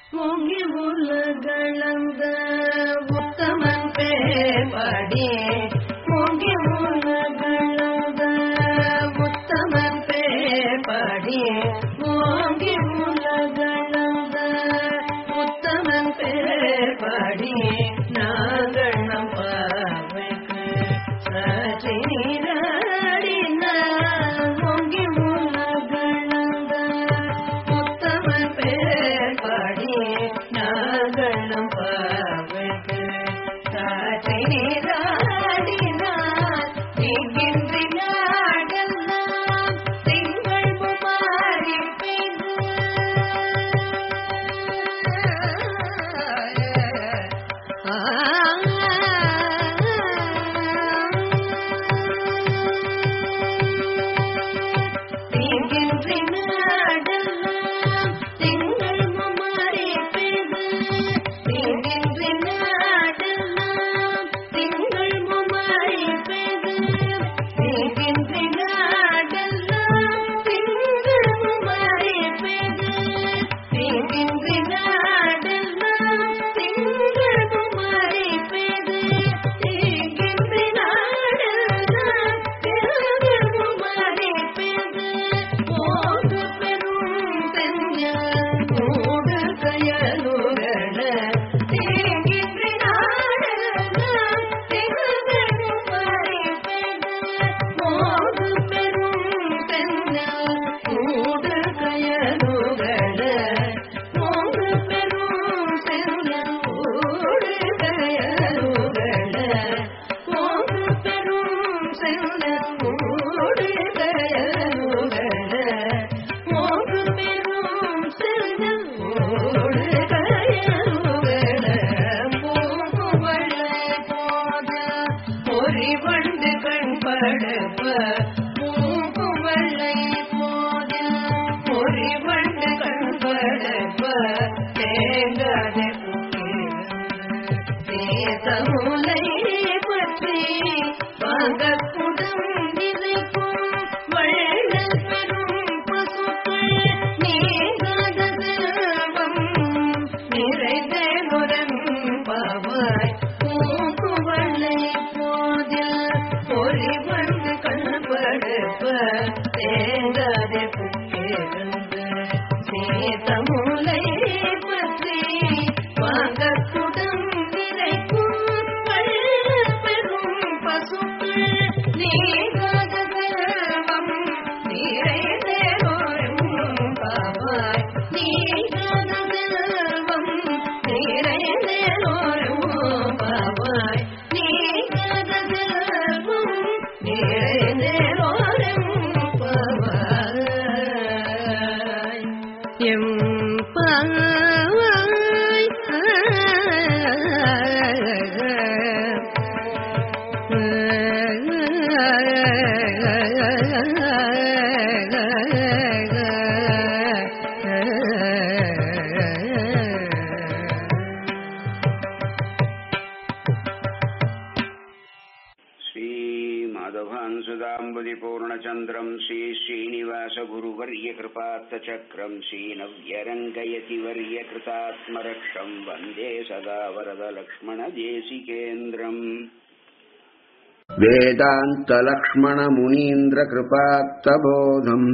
ஓங்கி உலகளந்த உத்தமன் பேர்படி ஓங்கி உலகளந்த உத்தமன் பேர்படி ஓங்கி உலகளந்த உத்தமன் பேர்படி நாங்கள் நம் பார்வைக்கு சற்றி நீராடின ஓங்கி உலகளந்த உத்தமன் பேர்படி நாங்கள் நம் பார்வைக்கு சற்றி நீராடினார் இங்கின்றி நாடெல்லாம் திங்கள் மாறி பெய்து தீங்கின்றி நாடெல்லாம் திங்கள் மாறி பெய்து தீங்கின்றி நாடெல்லாம் திங்கள் மாறி பெய்து தீங்கின்றி நாடெல்லாம் திங்கள் மாறி பெய்து தீங்கின்றி நாடெல்லாம் திங்கள் மாறி பெய்து தீங்கின்றி நாடெல்லாம் திங்கள் மாறி பெய்து போது பெரும் செஞ்சல் மூடு கயலுகள தீங்கின்றி நாடெல்லாம் திங்கள் மாறி பெய்து போது பெரும் செஞ்சல் மூடு கயலுகள மூடு பெரும் செஞ்சல் மூடு கயலுகள மூடு பெரும் செஞ்சல் மூடு கயலுகள மூடு பெரும் செஞ்சல் மூடு கயலுகள பூங்குவளை போத பொறி வண்டு கண் படுப்ப பூங்குவளை போத பொறி வண்டு கண் படுப்ப தேங்காத சேதமுலை பற்றி வாங்கக்குடம் விதைக்கும் வள்ளல் பெரும் பசுக்கள் நீங்காத செல்வம் நிறைந்தேனுடன் பாவாய் பூங்குவளை போதில் பொறி வந்து கண்படுப்ப தேங்காதே புக்கிருந்து சேதமுலை பற்றி வாங்கக்குடம் நிறைக்கும் வள்ளல் பெரும் பசுக்கள் நீங்காத செல்வம் நிறைந்தேனுடன் பாவாய் நீங்காத செல்வம் நிறைந்தேனுடன் பாவாய் நீங்காத செல்வம் நிறைந்தேனுடன் பாவாய் எம் பாவாய் श्रीमाधवांसुदाम्बुदिपूर्णचन्द्रम् श्रीश्रीनिवासगुरुवर्यकृपात्तचक्रम् श्रीनव्यरङ्गयतिवर्यकृतात्मरक्षम् वन्दे सदा वरदलक्ष्मणदेशिकेन्द्रम् वेदान्तलक्ष्मणमुनीन्द्रकृपात्तबोधम्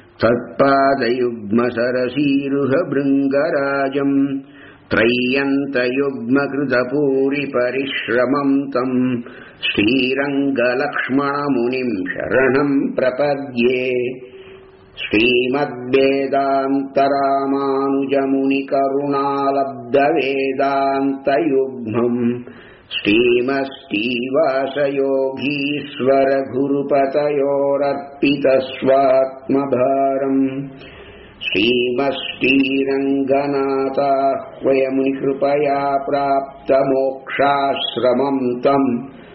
तत्पादयुग्मसरसीरुहभृङ्गराजम् त्रय्यन्तयुग्मकृतपूरिपरिश्रमम् तम् श्रीरङ्गलक्ष्मणमुनिम् शरणम् प्रपद्ये श्रीमद्वेदान्तरामानुजमुनिकरुणालब्धवेदान्तयुग्मम् श्रीमस्तीवासयोगीश्वरगुरुपतयोरर्पितस्वात्मभारम् श्रीमष्टीरङ्गनाथाह्वयमुनिकृपया प्राप्तमोक्षाश्रमम् तम्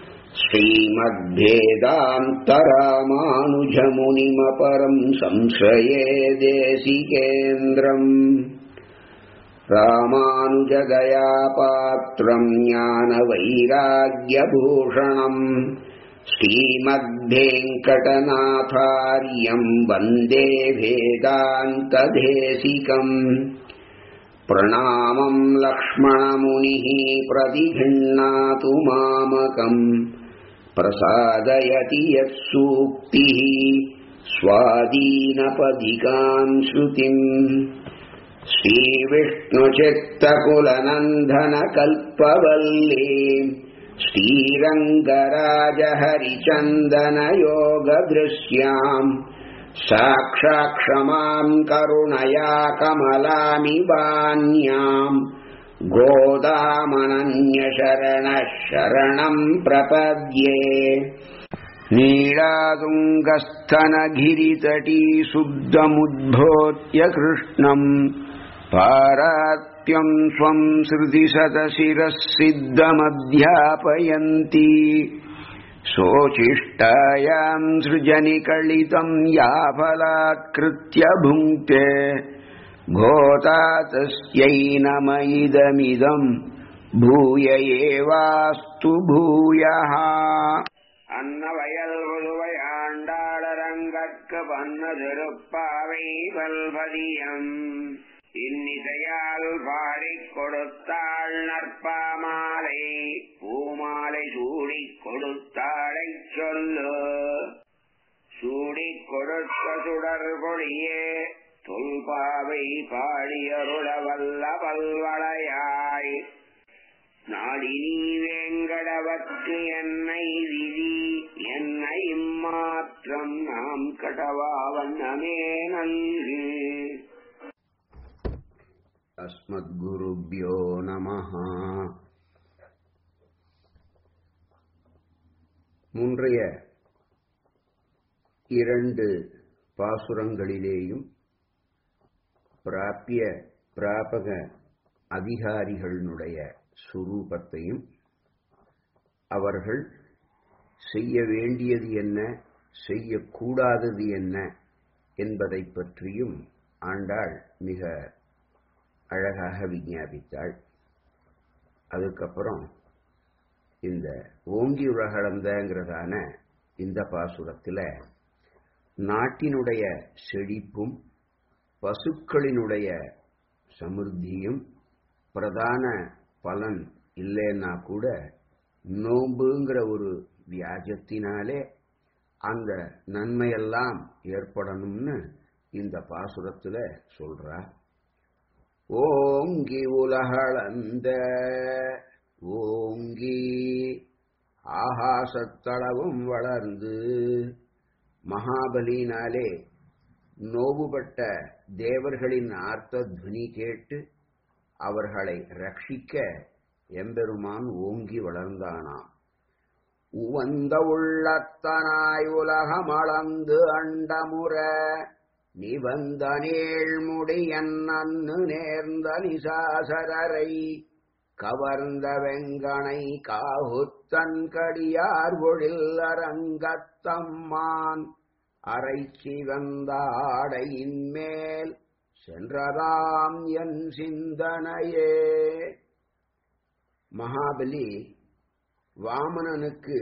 श्रीमद्भेदान्तरामानुजमुनिमपरम् संश्रये देशिकेन्द्रम् रामानुजदयापात्रम् ज्ञानवैराग्यभूषणम् श्रीमद्भेङ्कटनाथार्यम् वन्दे वेदान्तदेशिकम् प्रणामम् लक्ष्मणमुनिः प्रतिगृह्णातु मामकम् प्रसादयति यत्सूक्तिः स्वादीनपदिकाम् श्रुतिम् श्रीविष्णुचित्तकुलनन्दनकल्पवल्ले श्रीरङ्गराजहरिचन्दनयोगदृश्याम् साक्षाक्षमाम् करुणया कमलामिवान्याम् गोदामनन्यशरणः शरणम् प्रपद्ये नीलातुङ्गस्थनगिरितटी शुद्धमुद्भोत्य कृष्णम् पारात्यम् स्वम् श्रुतिशतशिरः सिद्धमध्यापयन्ती सोचिष्टायाम् सृजनिकलितम् याफलात्कृत्य भुङ्क्ते घोता तस्यै नम इदमिदम् भूय एवास्तु भूयः அன்னவயல் புதுவையாண்டாளரங்கற்கு பன்ன திருப்பாவை பல்பதியம் இன்னிசையால் பாடிக் கொடுத்தாள் நற்பாமாலை பூமாலை சூடிக் கொடுத்தாளைச் சொல்லு சூடிக் கொடுத்த சுடர் பொழியே தொல்பாவை பாடியருள வல்ல பல்வளையாய் நாடினி வேங்கடவற்கு என்னை விதி என்னை மாற்றம் நாம் கடவா வண்ணமே நல்கு அஸ்மத்குருபியோ நமஹ முன்றைய இரண்டு பாசுரங்களிலேயும் பிராப்பிய பிராபக அதிகாரிகளுடைய சுரூபத்தையும் அவர்கள் செய்ய வேண்டியது என்ன செய்யக்கூடாதது என்ன என்பதை பற்றியும் ஆண்டாள் மிக அழகாக விஞ்ஞாபித்தாள் அதுக்கப்புறம் இந்த ஓங்கி உலகளந்தங்கிறதான இந்த பாசுரத்தில் நாட்டினுடைய செழிப்பும் பசுக்களினுடைய சமிருத்தியும் பிரதான பலன் இல்லைன்னா கூட நோம்புங்கிற ஒரு வியாஜத்தினாலே அந்த நன்மையெல்லாம் ஏற்படணும்னு இந்த பாசுரத்துல சொல்றார் ஓங்கி உலகளந்த ஓங்கி ஆகாசத்தளவும் வளர்ந்து மகாபலினாலே நோவுபட்ட தேவர்களின் ஆர்த்த துனி கேட்டு அவர்களை ரட்சிக்க எம்பெருமான் ஓங்கி வளர்ந்தானாம் உவந்த உள்ளத்தனாய் உலகமளந்து அண்டமுற நிவந்த நீழ்முடியன் அன்னு நேர்ந்த நிசாசரரை கவர்ந்த வெங்கனை காகுத்தன் கடியார் பொழில் அரங்கத்தம்மான் அரைச்சி வந்தாடையின் மேல் சென்றதாம் என் சிந்தனையே மகாபலி வாமனனுக்கு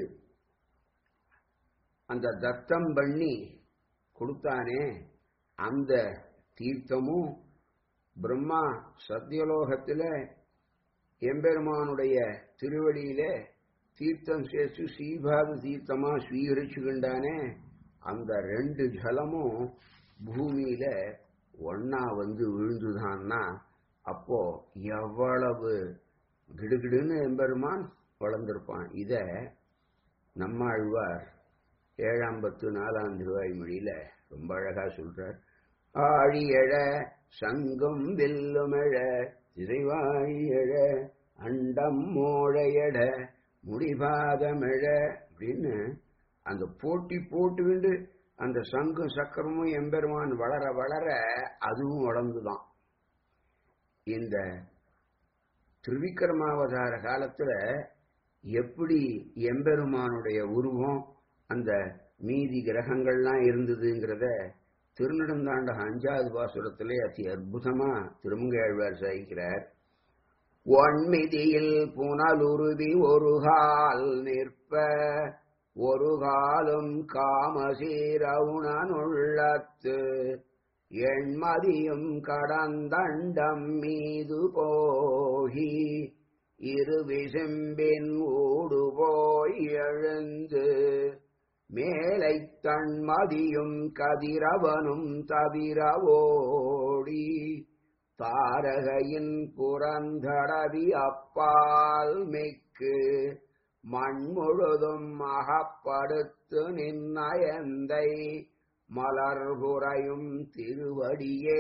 அந்த தத்தம் பண்ணி கொடுத்தானே அந்த தீர்த்தமும் பிரம்மா சத்தியலோகத்தில் எம்பெருமானுடைய திருவடியில தீர்த்தம் சேர்த்து ஸ்ரீபாத தீர்த்தமா ஸ்வீகரிச்சுக்கின்றானே அந்த ரெண்டு ஜலமும் பூமியில ஒன்னா வந்து விழுந்துதான்னா அப்போ எவ்வளவு கிடுகிடுன்னு எம்பெருமான் வளர்ந்திருப்பான் இத நம்மாழ்வார் ஏழாம் பத்து நாலாம் திருவாய் மொழியில ரொம்ப அழகா சொல்றார் ஆழியழ சங்கம் வெல்லுமெழ திரைவாழியழ அண்டம் மோழையட முடிபாதமெழ அப்படின்னு அந்த போட்டி போட்டுவிண்டு அந்த சங்கும் சக்கரமும் எம்பெருமான் வளர வளர அதுவும் வளர்ந்துதான் இந்த திருவிக்கிரமாவதார காலத்துல எப்படி எம்பெருமானுடைய உருவம் அந்த மீதி கிரகங்கள்லாம் இருந்ததுங்கிறத திருநெடுந்தாண்ட அஞ்சாவது பாசுரத்திலே அதி அற்புதமா திருமங்கையாழ்வார் சாய்க்கிறார் ஒன்மிதியில் புனலுருவி ஒரு கால் நிற்ப ஒரு காலும் காமசீரவுணனுள்ளத்து எண்மதியும் கடந்தண்டம் மீது போகி இரு விசும்பின் ஊடு போய் எழுந்து மேலை தன்மதியும் கதிரவனும் தவிர ஓடி தாரகையின் புறந்தடவி அப்பால் மிக்கு மண் முழுதும் அகப்படுத்து நின்னயந்தை மலர்புறையும் திருவடியே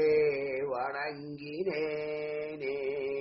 வணங்கினேனே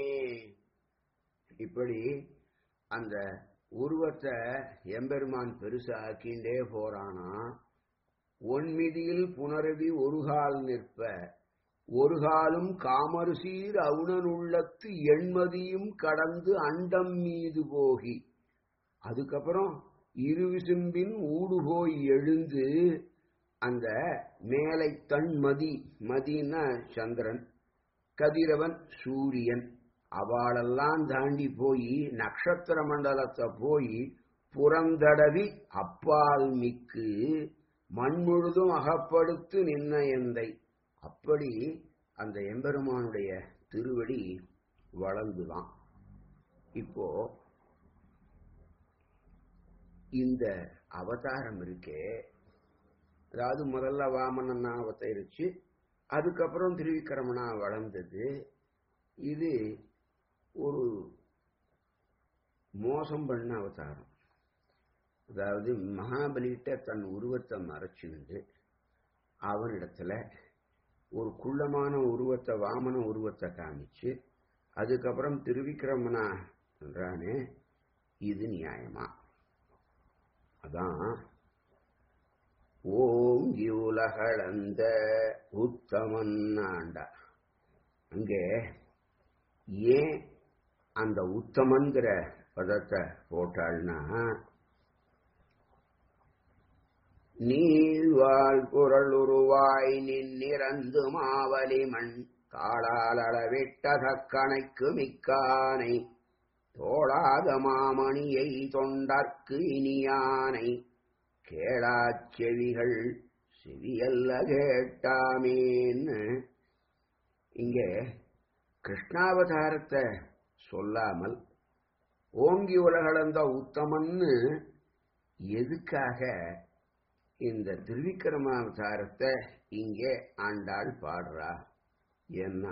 இப்படி அந்த உருவத்தை எம்பெருமான் பெருசாக்கிண்டே போறானா ஒன்மிதியில் புனரவி ஒருகால் நிற்ப ஒரு காலும் காமருசீர் அவுணனுள்ளத்து எண்மதியும் கடந்து அண்டம் மீது போகி அதுக்கப்புறம் இருவிசும்பின் ஊடு போய் எழுந்து அந்த மேலை தன் மதி மதினா சந்திரன் கதிரவன் சூரியன் அவளெல்லாம் தாண்டி போய் நட்சத்திர மண்டலத்தை போய் புறந்தடவி அப்பால் மிக்கு மண் முழுதும் அகப்படுத்து நின்ன எந்தை அப்படி அந்த எம்பெருமானுடைய திருவடி வளர்ந்துதான் இப்போ இந்த அவதாரம் இருக்கே அதாவது முதல்ல வாமனனா அவதரிச்சு அதுக்கப்புறம் திருவிக்கிரமனா வளர்ந்தது இது ஒரு மோசம் பண்ண அவதாரம் அதாவது மகாபலிகிட்ட தன் உருவத்தை மறைச்சுண்டு அவனிடத்துல ஒரு குள்ளமான உருவத்தை வாமன உருவத்தை காமிச்சு அதுக்கப்புறம் திருவிக்கிரமனா என்றானே இது நியாயமா அதான் ஓங்கி உலகளந்த உத்தமன் ஆண்டா அங்கே ஏன் அந்த உத்தமன்கிற பதத்தை போட்டாள்னா நீழ்வாள் குரல் உருவாய் நின்னிறந்து மாவலி மண் காளால் அளவிட்ட தக்கணைக்கு மிக்கானை தோளாத மாமணியை தொண்டர்க்கு இனியானை கேளாச் செவிகள் செவியல்ல கேட்டாமேன்னு இங்கே கிருஷ்ணாவதாரத்தை சொல்லாமல் ஓங்கி உலகளந்த உத்தமன்னு எதுக்காக இந்த திருவிக்கிரமாவதாரத்தை இங்கே ஆண்டாள் பாடுறா ஏன்னா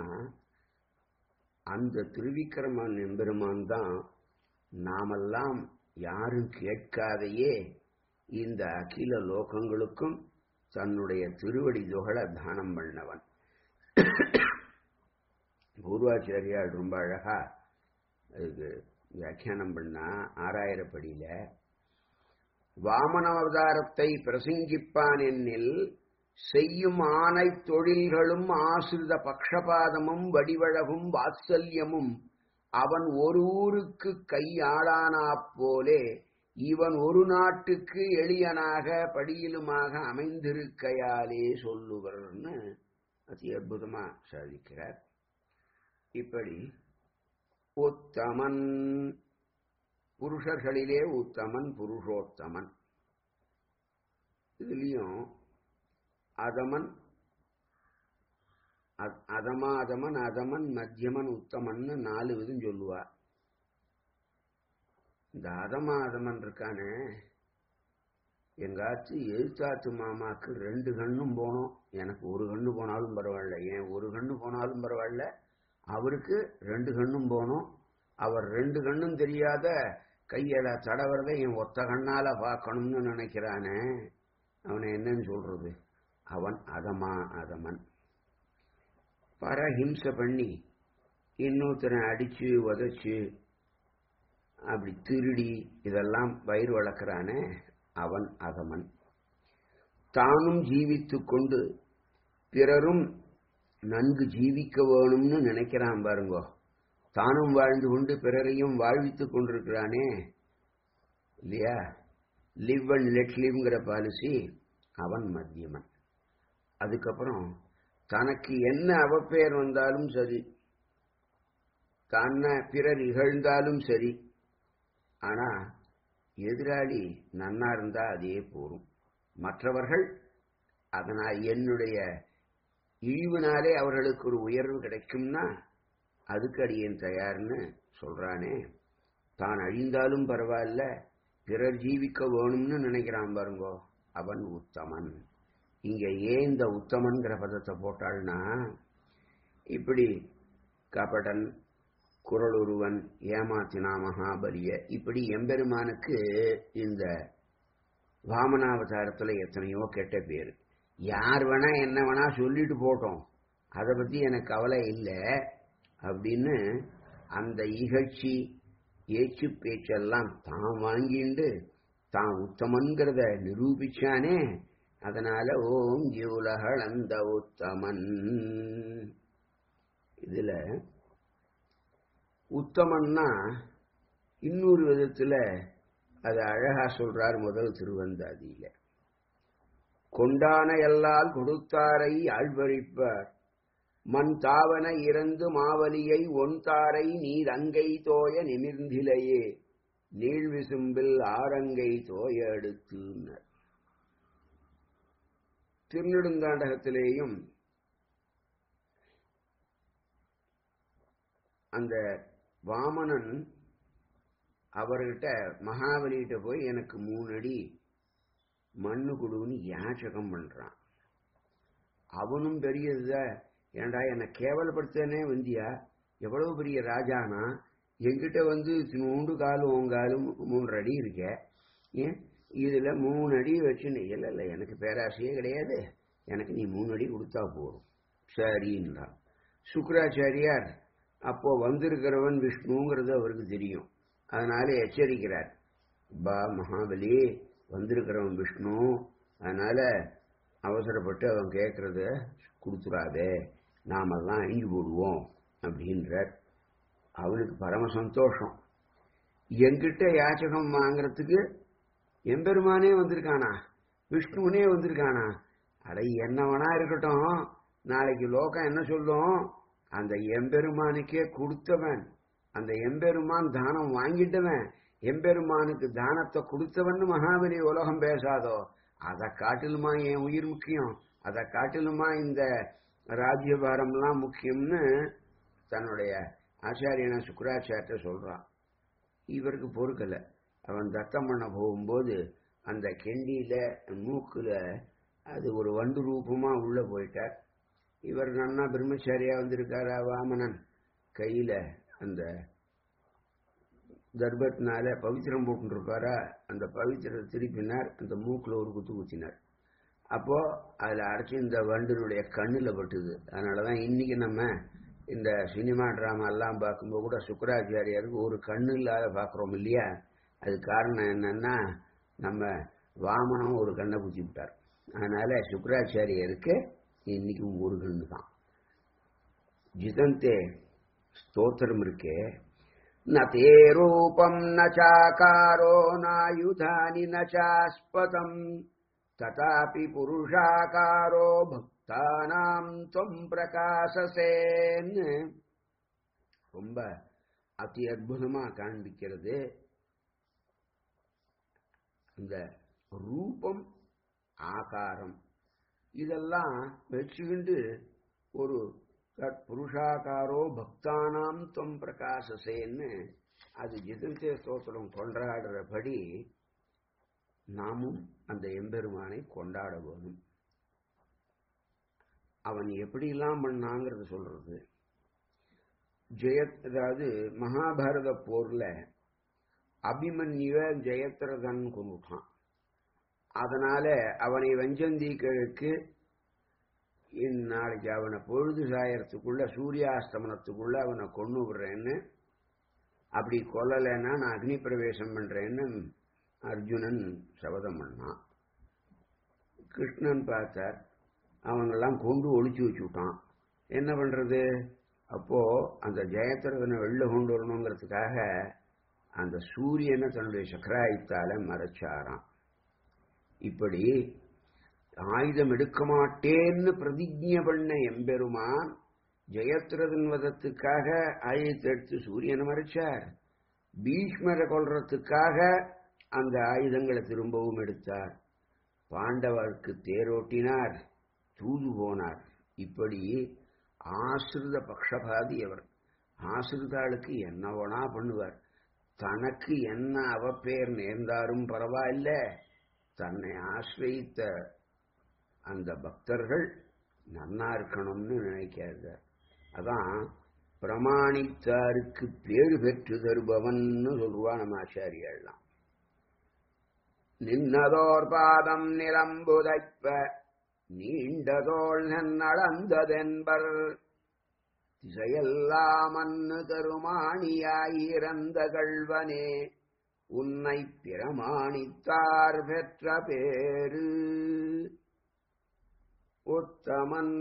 அந்த திருவிக்கிரமன் எம்பெருமான் தான் நாமெல்லாம் யாரும் கேட்காதையே இந்த அகில லோகங்களுக்கும் தன்னுடைய திருவடி துகள தானம் பண்ணவன் பூர்வாச்சாரியால் ரொம்ப அழகா அதுக்கு வியாக்கியானம் பண்ணா ஆறாயிரப்படியில வாமன அவதாரத்தை பிரசங்கிப்பான் என்னில் செய்யும் ஆணை தொழில்களும் ஆசிரித பக்ஷபாதமும் வடிவழகும் வாத்சல்யமும் அவன் ஒரு ஊருக்கு கையாளானா போலே இவன் ஒரு நாட்டுக்கு எளியனாக படியிலுமாக அமைந்திருக்கையாலே சொல்லுவர்னு அதி அற்புதமா சாதிக்கிறார் இப்படி உத்தமன் புருஷர்களிலே உத்தமன் புருஷோத்தமன் இதுலயும் அதமன் அதமாதமன் அதமன் மத்தியமன் உத்தமன்னு நாலு விதம் சொல்லுவா இந்த அதமாதமன் இருக்கானே எங்காச்சு எழுத்தாத்து மாமாக்கு ரெண்டு கண்ணும் போனோம் எனக்கு ஒரு கண்ணு போனாலும் பரவாயில்ல ஏன் ஒரு கண்ணு போனாலும் பரவாயில்ல அவருக்கு ரெண்டு கண்ணும் போனோம் அவர் ரெண்டு கண்ணும் தெரியாத கையில தடவரதை என் ஒத்த கண்ணால பார்க்கணும்னு நினைக்கிறானே அவனை என்னன்னு சொல்றது அவன் அதமா அதமன் பரஹிம்சை பண்ணி இன்னொருத்தனை அடிச்சு உதச்சு அப்படி திருடி இதெல்லாம் வயிறு வளர்க்கிறானே அவன் அதமன் தானும் ஜீவித்து கொண்டு பிறரும் நன்கு ஜீவிக்க வேணும்னு நினைக்கிறான் பாருங்கோ தானும் வாழ்ந்து கொண்டு பிறரையும் வாழ்வித்துக் கொண்டிருக்கிறானே இல்லையா லிவ் அண்ட் லெட் லிவ்ங்கிற பாலிசி அவன் மத்தியமன் அதுக்கப்புறம் தனக்கு என்ன அவப்பெயர் வந்தாலும் சரி தன்னை பிறர் இகழ்ந்தாலும் சரி ஆனா எதிராளி நன்னா இருந்தா அதே போரும் மற்றவர்கள் அதனால் என்னுடைய இழிவுனாலே அவர்களுக்கு ஒரு உயர்வு கிடைக்கும்னா அதுக்கு அடியேன் தயார்னு சொல்றானே தான் அழிந்தாலும் பரவாயில்ல பிறர் ஜீவிக்க வேணும்னு நினைக்கிறான் பாருங்கோ அவன் உத்தமன் இங்க ஏன் இந்த உத்தமன்கிற பதத்தை போட்டாள்னா இப்படி கபடன் குரலுருவன் ஏமாத்தினா மகாபலிய இப்படி எம்பெருமானுக்கு இந்த வாமனாவதாரத்துல எத்தனையோ கெட்ட பேர் யார் வேணா என்ன வேணா சொல்லிட்டு போட்டோம் அதை பத்தி எனக்கு கவலை இல்லை அப்படின்னு அந்த இகழ்ச்சி ஏச்சு பேச்செல்லாம் தான் வாங்கிண்டு தான் உத்தமன்கிறத நிரூபிச்சானே அதனால ஓம் ஜீவுலகள் அந்த உத்தமன் இதுல உத்தமன்னா இன்னொரு விதத்துல அது அழகா சொல்றார் முதல் திருவந்தாதியில கொண்டான எல்லால் கொடுத்தாரை ஆழ்வழிப்பார் மண் தாவன இறந்து மாவலியை ஒன்தாரை நீர் அங்கை தோய நிமிர்ந்திலையே நீள் விசும்பில் ஆரங்கை தோய அடுத்துனர் திருநெடுந்தாண்டகத்திலேயும் அந்த வாமனன் அவர்கிட்ட மகாபலிகிட்ட போய் எனக்கு மூணு அடி மண்ணு கொடுன்னு யாச்சகம் பண்றான் அவனும் பெரியத ஏண்டா என்னை கேவலப்படுத்தனே வந்தியா எவ்வளவு பெரிய ராஜானா என்கிட்ட வந்து நூண்டு காலும் உங்காலும் மூன்று அடி இருக்க ஏன் இதுல மூணு அடி வச்சு நீ இல்லை இல்லை எனக்கு பேராசையே கிடையாது எனக்கு நீ மூணு அடி கொடுத்தா போதும் சரின்னா சுக்கராச்சாரியார் அப்போ வந்திருக்கிறவன் விஷ்ணுங்கிறது அவருக்கு தெரியும் அதனால எச்சரிக்கிறார் பா மகாபலி வந்திருக்கிறவன் விஷ்ணு அதனால அவசரப்பட்டு அவன் கேட்கறத கொடுத்துடாதே நாமெல்லாம் அழிஞ்சு போடுவோம் அப்படின்றார் அவனுக்கு பரம சந்தோஷம் என்கிட்ட யாச்சகம் வாங்குறதுக்கு எம்பெருமானே வந்திருக்கானா விஷ்ணுவனே வந்திருக்கானா அட என்ன வேணா இருக்கட்டும் நாளைக்கு லோகம் என்ன சொல்லும் அந்த எம்பெருமானுக்கே கொடுத்தவன் அந்த எம்பெருமான் தானம் வாங்கிட்டவன் எம்பெருமானுக்கு தானத்தை கொடுத்தவன் மகாபலி உலகம் பேசாதோ அதை காட்டிலுமா என் உயிர் முக்கியம் அதை காட்டிலுமா இந்த ராஜ்யபாரம்லாம் முக்கியம்னு தன்னுடைய ஆச்சாரியன சுக்கராச்சாரிட்ட சொல்றான் இவருக்கு பொறுக்கல அவன் தத்தம் பண்ண போகும்போது அந்த கெண்டியில மூக்குல அது ஒரு வண்டு ரூபமா உள்ள போயிட்டார் இவர் நன்னா பிரம்மச்சாரியா வந்திருக்காரா வாமனன் கையில அந்த தர்பத்தினால பவித்திரம் போட்டுருப்பாரா அந்த பவித்திரத்தை திருப்பினார் அந்த மூக்குல ஒரு குத்து குத்தினார் அப்போ அதுல அரைச்சி இந்த வண்டினுடைய கண்ணுல பட்டுது அதனாலதான் இன்னைக்கு நம்ம இந்த சினிமா டிராமா எல்லாம் பார்க்கும்போது கூட சுக்கராச்சாரியாருக்கு ஒரு கண்ணு இல்லாத பாக்குறோம் இல்லையா அது காரணம் என்னன்னா நம்ம வாமனம் ஒரு கண்ணை குத்தி விட்டார் அதனால சுக்கராச்சாரியருக்கு இன்னைக்கு ஒரு கண்ணு தான் ஜிதந்தே ஸ்தோத்திரம் இருக்கே न ते रूपम् न चाकारो नायुधानि न चास्पदम् तथापि पुरुषाकारो भक्तानाम् त्वम् பிரகாசசேன்னு ரொம்ப அதி அற்புதமா காண்பிக்கிறது அந்த ரூபம் ஆகாரம் இதெல்லாம் வச்சுக்கிண்டு ஒரு புருஷாகாரோ பக்தானாம் தொம் பிரகாசசேன்னு அது ஜிதந்தே ஸ்தோத்திரம் கொண்டாடுறபடி நாமும் அந்த எம்பெருமானை கொண்டாட வேணும் அவன் எப்படிலாம் பண்ணாங்கிறத சொல்றது ஜெய அதாவது மகாபாரத போர்ல அபிமன்யுவ ஜெயத்ரதன் கொண்டுட்டான் அதனால அவனை வஞ்சந்திகளுக்கு நாளைக்கு அவனை பொழுது சாயறதுக்குள்ள சூரியாஸ்தமனத்துக்குள்ள அவனை கொண்டு விடுறேன்னு அப்படி கொல்லலைன்னா நான் அக்னி பிரவேசம் பண்றேன்னு அர்ஜுனன் சபதம் பண்ணான் கிருஷ்ணன் பார்த்தார் அவனெல்லாம் கொண்டு ஒழிச்சு வச்சுட்டான் என்ன பண்றது அப்போ அந்த ஜெயத்திரதனை வெளில கொண்டு வரணுங்கிறதுக்காக அந்த சூரியனை தன்னுடைய சக்கராயுத்தால மறைச்சாராம் இப்படி ஆயுதம் எடுக்க மாட்டேன்னு பிரதிஜ்ஞ பண்ண எம்பெருமான் ஜெயத்ரதன் வதத்துக்காக ஆயுதத்தை எடுத்து சூரியனை மறைச்சார் பீஷ்மரை கொள்றதுக்காக அந்த ஆயுதங்களை திரும்பவும் எடுத்தார் பாண்டவருக்கு தேரோட்டினார் தூது போனார் இப்படி ஆசிரித பக்ஷபாதி அவர் ஆசிரிதாளுக்கு என்ன வேணா பண்ணுவார் தனக்கு என்ன அவப்பெயர் நேர்ந்தாலும் பரவாயில்ல தன்னை ஆசிரியித்த அந்த பக்தர்கள் நன்னா இருக்கணும்னு நினைக்காத அதான் பிரமாணித்தாருக்கு பேரு பெற்று தருபவன்னு சொல்லுவா நம்ம ஆச்சாரியெல்லாம் நின்னதோர் பாதம் நிலம்புதைப்ப நீண்டதோள் நன்னளந்ததென்பர் திசையெல்லாம் அன்னு தருமாணியாயிரந்த கள்வனே உன்னை பிரமாணித்தார் பெற்ற பேரு உத்தமன்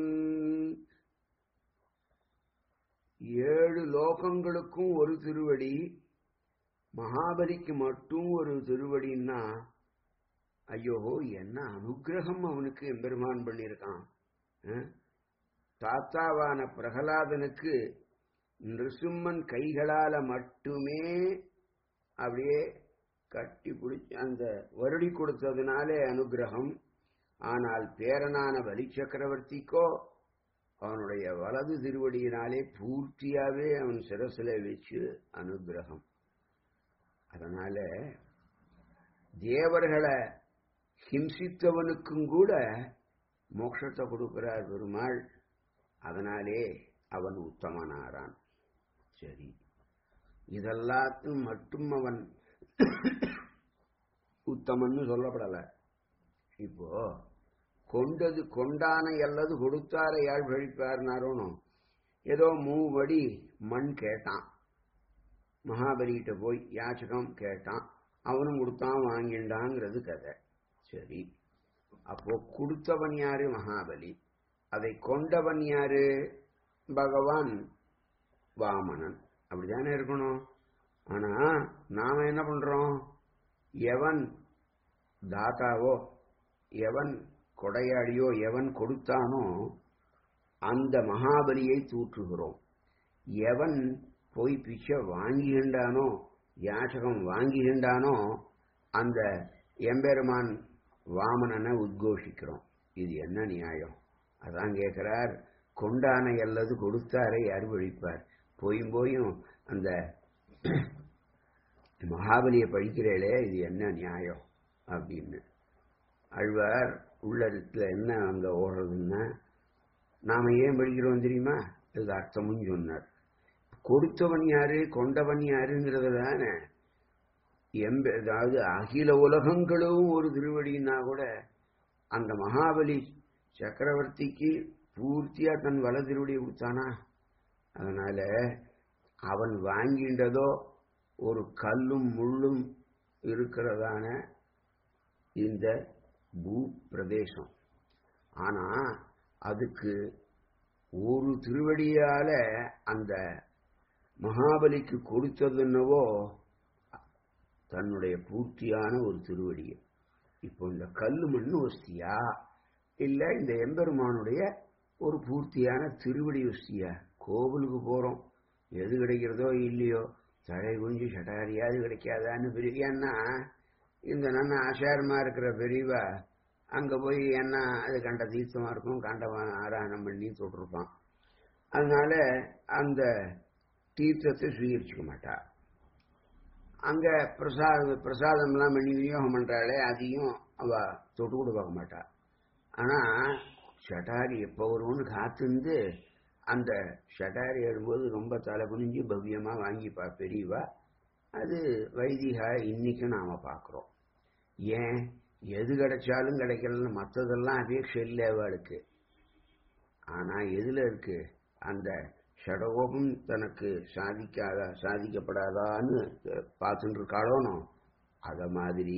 ஏழு லோகங்களுக்கும் ஒரு திருவடி மகாபலிக்கு மட்டும் ஒரு திருவடின்னா ஐயோ என்ன அனுகிரகம் அவனுக்கு எம்பெருமான் பண்ணியிருக்கான் அஹ்? தாத்தாவான பிரகலாதனுக்கு நிருசிம்மன் கைகளால மட்டுமே அப்படியே கட்டி பிடிச்சி அந்த வருடி கொடுத்ததுனாலே அனுகிரகம் ஆனால் பேரனான பலி சக்கரவர்த்திக்கோ அவனுடைய வலது திருவடியினாலே பூர்த்தியாவே அவன் சிரசில வச்சு அனுகிரகம் அதனால தேவர்களை ஹிம்சித்தவனுக்கும் கூட மோட்சத்தை கொடுக்கிறார் பெருமாள் அதனாலே அவன் உத்தமனாரான் சரி இதெல்லாத்தையும் மட்டும் அவன் உத்தமன்னு சொல்லப்படல இப்போ கொண்டது கொண்டான அல்லது கொடுத்தார யாழ் பழிப்பார்னாரோனும் ஏதோ மூவடி மண் கேட்டான் மகாபலிகிட்ட போய் யாச்சகம் கேட்டான் அவனும் கொடுத்தான் வாங்கிண்டாங்கிறது கதை சரி அப்போ கொடுத்தவன் யாரு மகாபலி அதை கொண்டவன் யாரு பகவான் வாமனன் அப்படிதானே இருக்கணும் ஆனா நாம என்ன பண்றோம் எவன் தாத்தாவோ எவன் கொடையாளியோ எவன் கொடுத்தானோ அந்த மகாபலியை தூற்றுகிறோம் எவன் போய் பிச்சை வாங்குகின்றானோ யாச்சகம் வாங்குகின்றானோ அந்த எம்பெருமான் வாமனனை உத்கோஷிக்கிறோம் இது என்ன நியாயம் அதான் கேட்கிறார் கொண்டானை அல்லது கொடுத்தாரை யார் வழிப்பார் போயும் போயும் அந்த மகாபலியை படிக்கிறேளே இது என்ன நியாயம் அப்படின்னு அழ்வார் உள்ளத்துல என்ன அங்க ஓடுறதுன்னா நாம ஏன் படிக்கிறோம் தெரியுமா இது அர்த்தமும் சொன்னார் கொடுத்தவன் யாரு கொண்டவன் யாருங்கிறது தானே எம்ப அதாவது அகில உலகங்களும் ஒரு திருவடின்னா கூட அந்த மகாபலி சக்கரவர்த்திக்கு பூர்த்தியா தன் வல திருவடியை கொடுத்தானா அதனால அவன் வாங்கின்றதோ ஒரு கல்லும் முள்ளும் இருக்கிறதான இந்த பூ பிரதேசம் ஆனா அதுக்கு ஒரு திருவடியால அந்த மகாபலிக்கு கொடுத்ததுன்னவோ தன்னுடைய பூர்த்தியான ஒரு திருவடியை இப்போ இந்த கல்லு மண்ணு வசதியா இல்ல இந்த எம்பெருமானுடைய ஒரு பூர்த்தியான திருவடி வசதியா கோவிலுக்கு போறோம் எது கிடைக்கிறதோ இல்லையோ தழை குஞ்சு சட்டாரியாவது கிடைக்காதான்னு பெரியன்னா இந்த நன்ன ஆசாரமா இருக்கிற பெரியவா அங்க போய் என்ன அது கண்ட தீர்த்தமா இருக்கும் கண்டவன் ஆராதனம் பண்ணி தொட்டிருப்பான் அதனால அந்த தீர்த்தத்தை சுவீகரிச்சுக்க மாட்டா அங்க பிரசாத பிரசாதம்லாம் பண்ணி விநியோகம் பண்றாளே அதையும் அவ தொட்டு கூட பார்க்க மாட்டா ஆனா ஷட்டாரி எப்போ வரும்னு காத்திருந்து அந்த ஷட்டாரி ஏறும்போது ரொம்ப தலை குனிஞ்சு பவ்யமா வாங்கிப்பா பெரியவா அது வைதிகா இன்னைக்கும் நாம பார்க்கிறோம் ஏன் எது கிடைச்சாலும் கிடைக்கலன்னு மற்றதெல்லாம் அபேட்சை இல்லை அவளுக்கு ஆனா எதுல இருக்கு அந்த ஷடகோபம் தனக்கு சாதிக்காத சாதிக்கப்படாதான்னு பார்த்துட்டு இருக்காளோனோ அத மாதிரி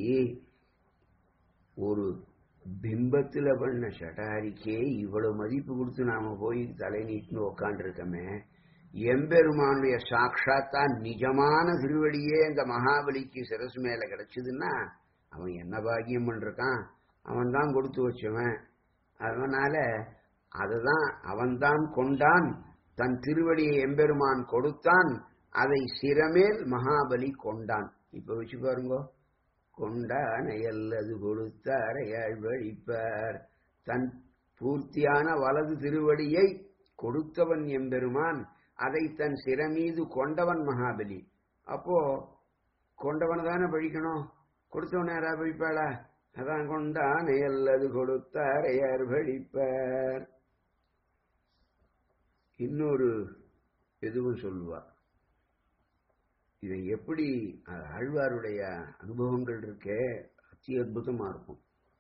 ஒரு பிம்பத்துல பண்ண ஷட்டாரிக்கே இவ்வளவு மதிப்பு கொடுத்து நாம போய் தலை நீட்டுன்னு உக்காண்டிருக்கமே எம்பெருமானுடைய சாட்சாத்தா நிஜமான திருவடியே இந்த மகாபலிக்கு சிரசு மேல கிடைச்சதுன்னா அவன் என்ன பாக்கியம் பண்ணிருக்கான் அவன் தான் கொடுத்து வச்சவன் அதனால அதுதான் அவன்தான் கொண்டான் தன் திருவடியை எம்பெருமான் கொடுத்தான் அதை சிரமேல் மகாபலி கொண்டான் இப்ப வச்சு பாருங்க கொண்டானை அல்லது கொடுத்தாரையாள் வழிப்பார் தன் பூர்த்தியான வலது திருவடியை கொடுத்தவன் எம்பெருமான் அதை தன் சிறமீது கொண்டவன் மகாபலி அப்போ கொண்டவனை தானே பழிக்கணும் கொடுத்தவன் யாரா பழிப்பாளா அதான் கொண்டானே அல்லது கொடுத்தார் யார் பழிப்பார் இன்னொரு எதுவும் சொல்லுவார் இதை எப்படி அஹ், ஆழ்வாருடைய அனுபவங்கள் இருக்கே அத்தி அற்புதமா இருக்கும்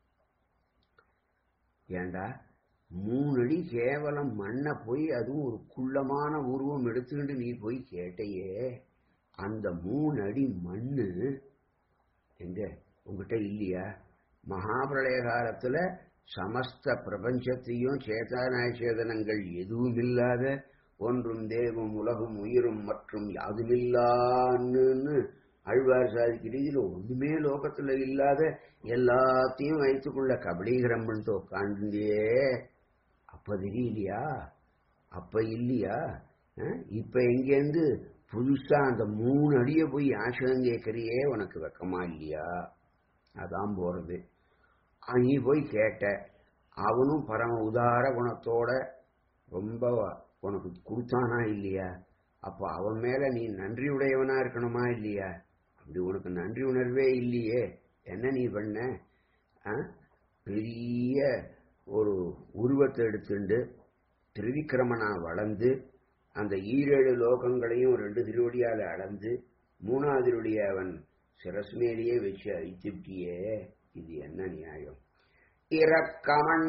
ஏண்டா மூணு அடி கேவலம் மண்ணை போய் அதுவும் ஒரு குள்ளமான உருவம் எடுத்துக்கிட்டு நீ போய் கேட்டையே அந்த மூணு அடி மண்ணு எங்க உங்ககிட்ட இல்லையா மகாபிரளய காலத்துல சமஸ்த பிரபஞ்சத்தையும் சேதனாய சேதனங்கள் எதுவும் இல்லாத ஒன்றும் தேவம் உலகும் உயிரும் மற்றும் யாதுமில்லான்னு அழ்வார் சாதிக்கிறீர்கள் ஒண்ணுமே லோகத்துல இல்லாத எல்லாத்தையும் வைத்துக்கொள்ள கபலீகரம் பண்ணிட்டு உட்காந்துட்டே அப்ப தெரியலையா அப்ப இல்லையா அஹ்? இப்ப எங்கேருந்து புதுசா அந்த மூணு அடிய போய் ஆசிரம் கேட்கறியே உனக்கு வெக்கமா இல்லையா அதான் போறது அஹ் நீ போய் கேட்ட அவனும் பரம உதார குணத்தோட ரொம்ப உனக்கு கொடுத்தானா இல்லையா அப்ப அவன் மேல நீ நன்றி உடையவனா இருக்கணுமா இல்லையா அப்படி உனக்கு நன்றி உணர்வே இல்லையே என்ன நீ பண்ண ஆ? பெரிய ஒரு உருவத்தை எடுத்துண்டு திரிவிக்கிரமனா வளர்ந்து அந்த ஈரேழு லோகங்களையும் ரெண்டு திருவடியால அளந்து மூணாவது திருவடியை அவன் சிரஸ்மேலேயே வச்சு அழித்துட்டியே இது என்ன நியாயம் இறக்கமன்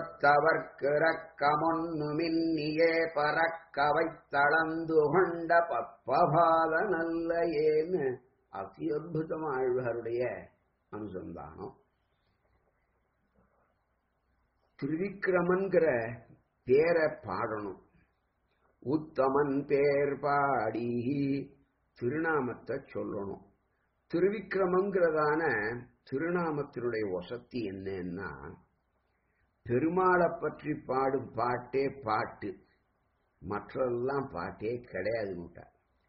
கொடுத்தவர்க்கிறக்கமொன்னுமின்னியே பறக்கவை தளந்து கொண்ட பப்பபாத நல்ல ஏன்னு அதி அற்புதம் ஆழ்வாருடைய அனுசந்தானம் திருவிக்கிரமன்கிற பேரை பாடணும் உத்தமன் பேர் பாடி திருநாமத்தை சொல்லணும் திருவிக்கிரமங்கிறதான திருநாமத்தினுடைய வசத்தி என்னன்னா பெருமாளை பற்றி பாடும் பாட்டே பாட்டு மற்றதெல்லாம் பாட்டே கிடையாது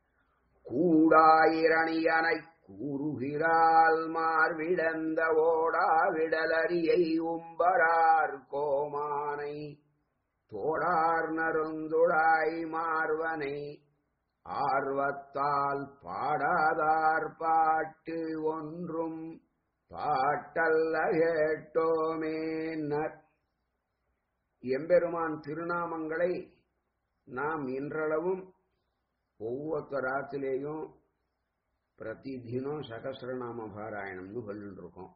கூடாயிரணியனை கூறுகிறாள் மார்விடந்த ஓடா விடலரியை உம்பரார் கோமானை தோடார் நருந்துடாய் மார்வனை ஆர்வத்தால் பாடாதார் பாட்டு ஒன்றும் பாட்டல்ல கேட்டோமேன்னர் எம்பெருமான் திருநாமங்களை நாம் இன்றளவும் ஒவ்வொருத்தராத்திலேயும் பிரதிதினம் சகசிரநாம பாராயணம்னு சொல்லிட்டு இருக்கோம்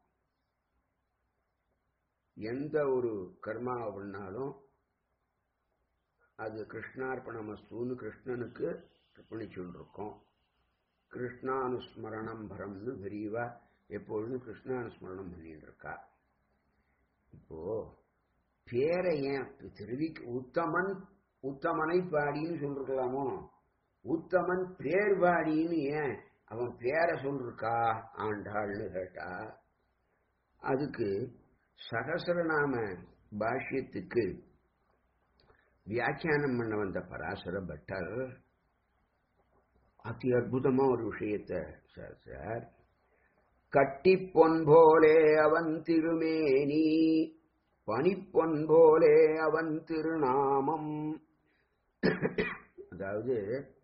எந்த ஒரு கர்மாவை பண்ணாலும் அது கிருஷ்ணார்ப்பணமஸ்தூன்னு கிருஷ்ணனுக்கு அர்ப்பணிச்சுட்டு இருக்கோம் கிருஷ்ணானுஸ்மரணம் பரம்னு விரிவா எப்பொழுதும் கிருஷ்ணானுஸ்மரணம் பண்ணிட்டு இருக்கா இப்போ பேரை ஏன் திருவி உத்தமன் உத்தமனை பாடின்னு சொல்லிருக்கலாமோ உத்தமன் பேர் பாடின்னு ஏன் அவன் பேரை சொல்லிருக்கா ஆண்டாள்னு கேட்டா அதுக்கு சகசரநாம பாஷ்யத்துக்கு வியாக்கியானம் பண்ண வந்த பராசர பட்டர் அதி அற்புதமா ஒரு விஷயத்த சார் சார் கட்டி பொன் போலே அவன் திருமேனி பனிப்பொன் போலே அவன் திருநாமம் அதாவது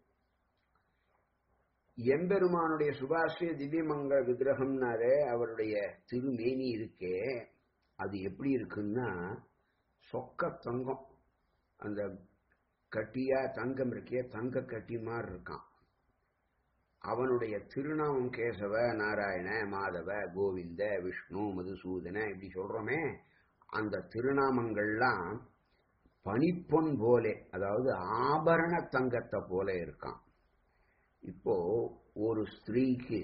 எம்பெருமானுடைய சுபாஸ்ரீ திவ்யமங்க விக்கிரகம்னாலே அவருடைய திருமேனி இருக்கே அது எப்படி இருக்குன்னா சொக்க தங்கம் அந்த கட்டியா தங்கம் இருக்கே தங்க கட்டி மாதிரி இருக்கான் அவனுடைய திருநாமம் கேசவ நாராயண மாதவ கோவிந்த விஷ்ணு மதுசூதன இப்படி சொல்றோமே அந்த திருநாமங்கள்லாம் பனிப்பொன் போலே அதாவது ஆபரண தங்கத்தை போல இருக்கான் இப்போ ஒரு ஸ்திரீக்கு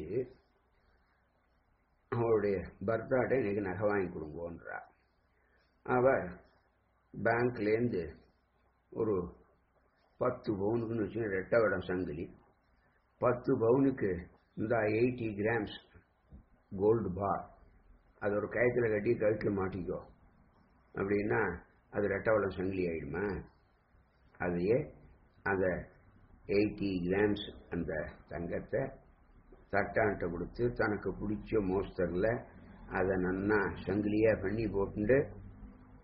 அவளுடைய பர்த்டே இன்னைக்கு நகை வாங்கி கொடுங்கோன்றா அவ பேங்க்லேருந்து ஒரு பத்து பவுனுக்குன்னு வச்சு ரெட்டை வடம் சங்கிலி பத்து பவுனுக்கு இந்த எயிட்டி கிராம்ஸ் கோல்டு பார் அது ஒரு கயத்தில் கட்டி கழுத்தில் மாட்டிக்கோ அப்படின்னா அது ரெட்டவளம் சங்கிலி ஆயிடுமா அதையே அந்த எயிட்டி கிராம்ஸ் அந்த தங்கத்தை தட்டான்ட்ட கொடுத்து தனக்கு பிடிச்ச மோஸ்தரில் அதை நன்னா சங்கிலியாக பண்ணி போட்டுண்டு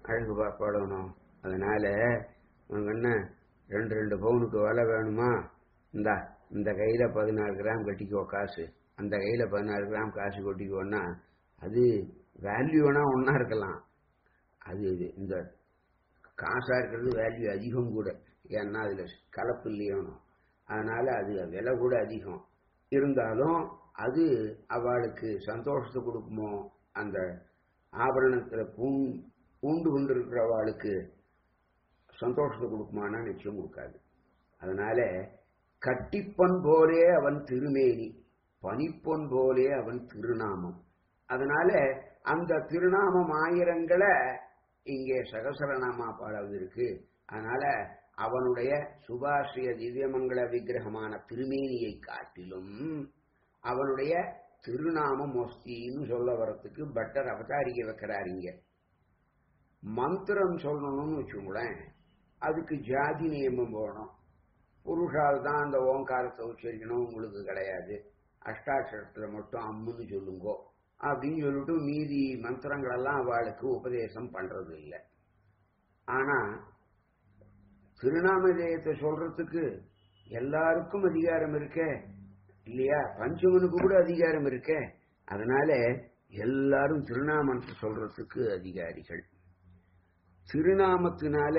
அழகு படணும் அதனால உனக்கு என்ன ரெண்டு ரெண்டு பவுனுக்கு விலை வேணுமா இந்தா இந்த கையில பதினாறு கிராம் கட்டிக்கோ காசு அந்த கையில பதினாறு கிராம் காசு கொட்டிக்கோன்னா அது வேல்யூனா ஒன்னா இருக்கலாம் அது இது இந்த காசா இருக்கிறது வேல்யூ அதிகம் கூட ஏன்னா அதுல கலப்பு இல்லையோனும் அதனால அது விலை கூட அதிகம் இருந்தாலும் அது அவளுக்கு சந்தோஷத்தை கொடுக்குமோ அந்த ஆபரணத்துல பூண் பூண்டு கொண்டு இருக்கிறவளுக்கு சந்தோஷத்தை கொடுக்குமானா நிச்சயம் கொடுக்காது அதனால கட்டிப்பொன் போலே அவன் திருமேனி பனிப்பொன் போலே அவன் திருநாமம் அதனால அந்த திருநாமம் ஆயிரங்களை இங்கே சகசரநாமா பாடவது இருக்கு அதனால அவனுடைய சுபாஷிய திவ்யமங்கள விக்கிரகமான திருமேனியை காட்டிலும் அவனுடைய திருநாமம் மொஸ்தின்னு சொல்ல வரத்துக்கு பட்டர் அவதாரிக்க வைக்கிறார் இங்க மந்திரம் சொல்லணும்னு வச்சுங்களேன் அதுக்கு ஜாதி நியமம் போகணும் புருஷால் தான் அந்த ஓங்காரத்தை உச்சரிக்கணும் உங்களுக்கு கிடையாது அஷ்டாட்சரத்துல மட்டும் அம்முன்னு சொல்லுங்கோ அப்படின்னு சொல்லிட்டு மீதி மந்திரங்கள் எல்லாம் அவளுக்கு உபதேசம் பண்றது இல்லை ஆனா திருநாமதேயத்தை சொல்றதுக்கு எல்லாருக்கும் அதிகாரம் இருக்கே இல்லையா பஞ்சமனுக்கு கூட அதிகாரம் இருக்கே அதனால எல்லாரும் திருநாமத்தை சொல்றதுக்கு அதிகாரிகள் திருநாமத்தினால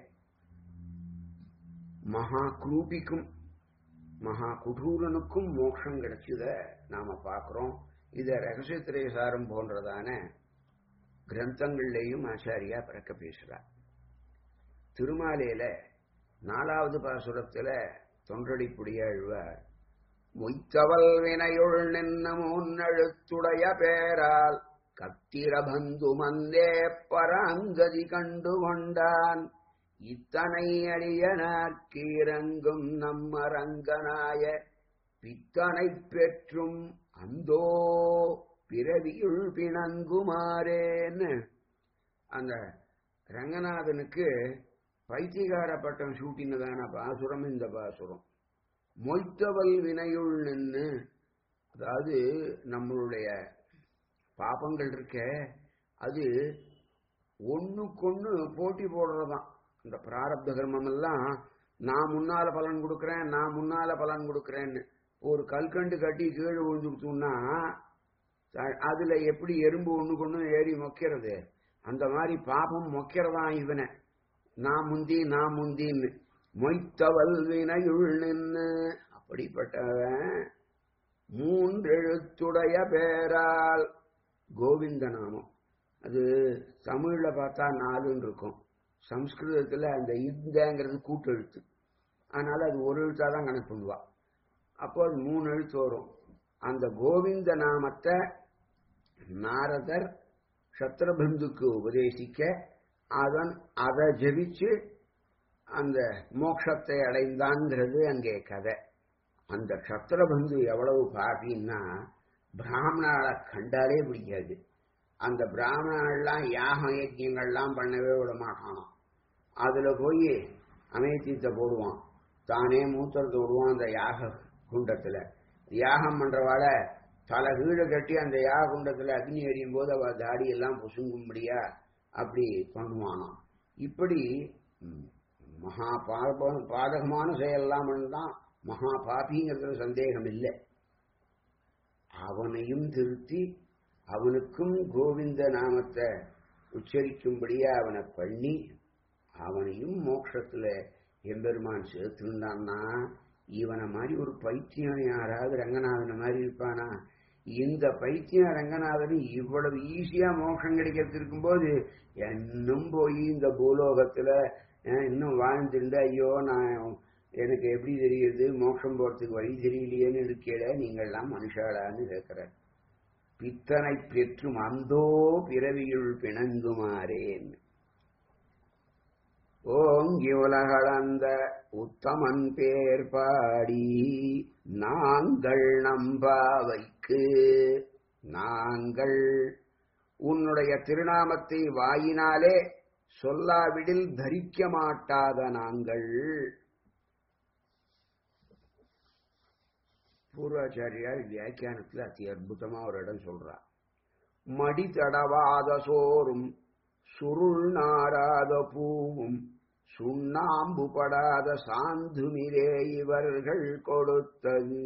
மகா குரூபிக்கும் மகா குடூரனுக்கும் மோட்சம் கிடைச்சத நாம பார்க்கிறோம் இத ரகசியத்திரேசாரம் போன்றதான கிரந்தங்கள்லையும் ஆச்சாரியா பிறக்க பேசுறார் திருமாலையில நாலாவது பாசுரத்துல தொன்றடிப்புடியாழ்வார் மொய்த்தவல் வினையுள் நின்ன முன்னெழுத்துடைய பேரால் கத்திரபந்து மந்தே பராங்கதி கண்டு கொண்டான் இத்தனை அடியனாக்கீரங்கும் நம்மரங்கனாய பித்தனை பெற்றும் அந்தோ பிறவியுள் பிணங்குமாறேன்னு அந்த ரங்கநாதனுக்கு பைத்தியகார பட்டம் சூட்டினதான பாசுரம் இந்த பாசுரம் மொய்த்தவல் வினையுள் நின்று அதாவது நம்மளுடைய பாபங்கள் இருக்க அது ஒண்ணுக்கொண்ணு போட்டி போடுறதாம் இந்த பிராரப்த கர்மம் எல்லாம் நான் முன்னால பலன் கொடுக்கறேன் நான் முன்னால பலன் கொடுக்கறேன்னு ஒரு கல்கண்டு கட்டி கீழே விழுந்துடுத்தோம்னா அதுல எப்படி எறும்பு ஒண்ணுக்கு ஒண்ணு ஏறி மொக்கிறது அந்த மாதிரி பாபம் மொக்கிறதான் இவனை நான் முந்தி நான் முந்தின்னு மொய்த்தவல் வினையுள் நின்று அப்படிப்பட்டவன் மூன்றெழுத்துடைய பேரால் கோவிந்த நாமம் அது தமிழ்ல பார்த்தா நாலுன்னு இருக்கும் சம்ஸ்கிருதத்துல அந்த இந்தங்கிறது கூட்டெழுத்து அதனால அது ஒரு எழுத்தா தான் கணக்கு பண்ணுவா அப்போ அது மூணு எழுத்து வரும் அந்த கோவிந்த நாமத்தை நாரதர் சத்ரபந்துக்கு உபதேசிக்க அவன் அதை ஜெபிச்சு அந்த மோட்சத்தை அடைந்தான்ங்கிறது அங்கே கதை அந்த சத்திரபந்து எவ்வளவு பாபின்னா பிராமணால கண்டாலே பிடிக்காது அந்த பிராமணாலாம் யாகம் யஜ்யங்கள்லாம் பண்ணவே விட மாட்டானாம் அதுல போய் அமையத்தீத்தை போடுவான் தானே மூத்திரத்தை விடுவான் அந்த யாக குண்டத்துல யாகம் பண்றவாட தலை வீடு கட்டி அந்த யாக குண்டத்துல அக்னி எறியும் போது அவ தாடியெல்லாம் புசுங்கும்படியா அப்படி பண்ணுவானாம் இப்படி மகா பாப பாதகமான செயல்லாம் தான் மகா பாபிங்கிறதுல சந்தேகம் இல்லை அவனையும் திருத்தி அவனுக்கும் கோவிந்த நாமத்தை உச்சரிக்கும்படியா அவனை பண்ணி அவனையும் மோட்சத்துல எம்பெருமான் சேர்த்துண்டான்னா இவனை மாதிரி ஒரு பைத்தியம் யாராவது ரங்கநாதனை மாதிரி இருப்பானா இந்த பைத்தியம் ரங்கநாதன் இவ்வளவு ஈஸியா மோட்சம் கிடைக்கிறது இருக்கும்போது இன்னும் போய் இந்த பூலோகத்துல இன்னும் வாழ்ந்துருந்து ஐயோ நான் எனக்கு எப்படி தெரியுது மோட்சம் போறதுக்கு வழி தெரியலையேன்னு இருக்கேட நீங்கள்லாம் மனுஷாளான்னு கேட்கிறார் பித்தனை பெற்றும் அந்தோ பிறவியுள் பிணங்குமாறேன் ஓங்கி உலகளந்த உத்தமன் பேர் பாடி நாங்கள் நம்பாவைக்கு நாங்கள் உன்னுடைய திருநாமத்தை வாயினாலே சொல்லாவிடில் தரிக்க மாட்டாத நாங்கள் பூர்வாச்சாரியார் வியாக்கியானத்தில் அதி அற்புதமா ஒரு இடம் சொல்றார் மடி தடவாத சோறும் சுருள் நாராத பூவும் சுண்ணாம்பு படாத சாந்துமிரே இவர்கள் கொடுத்தது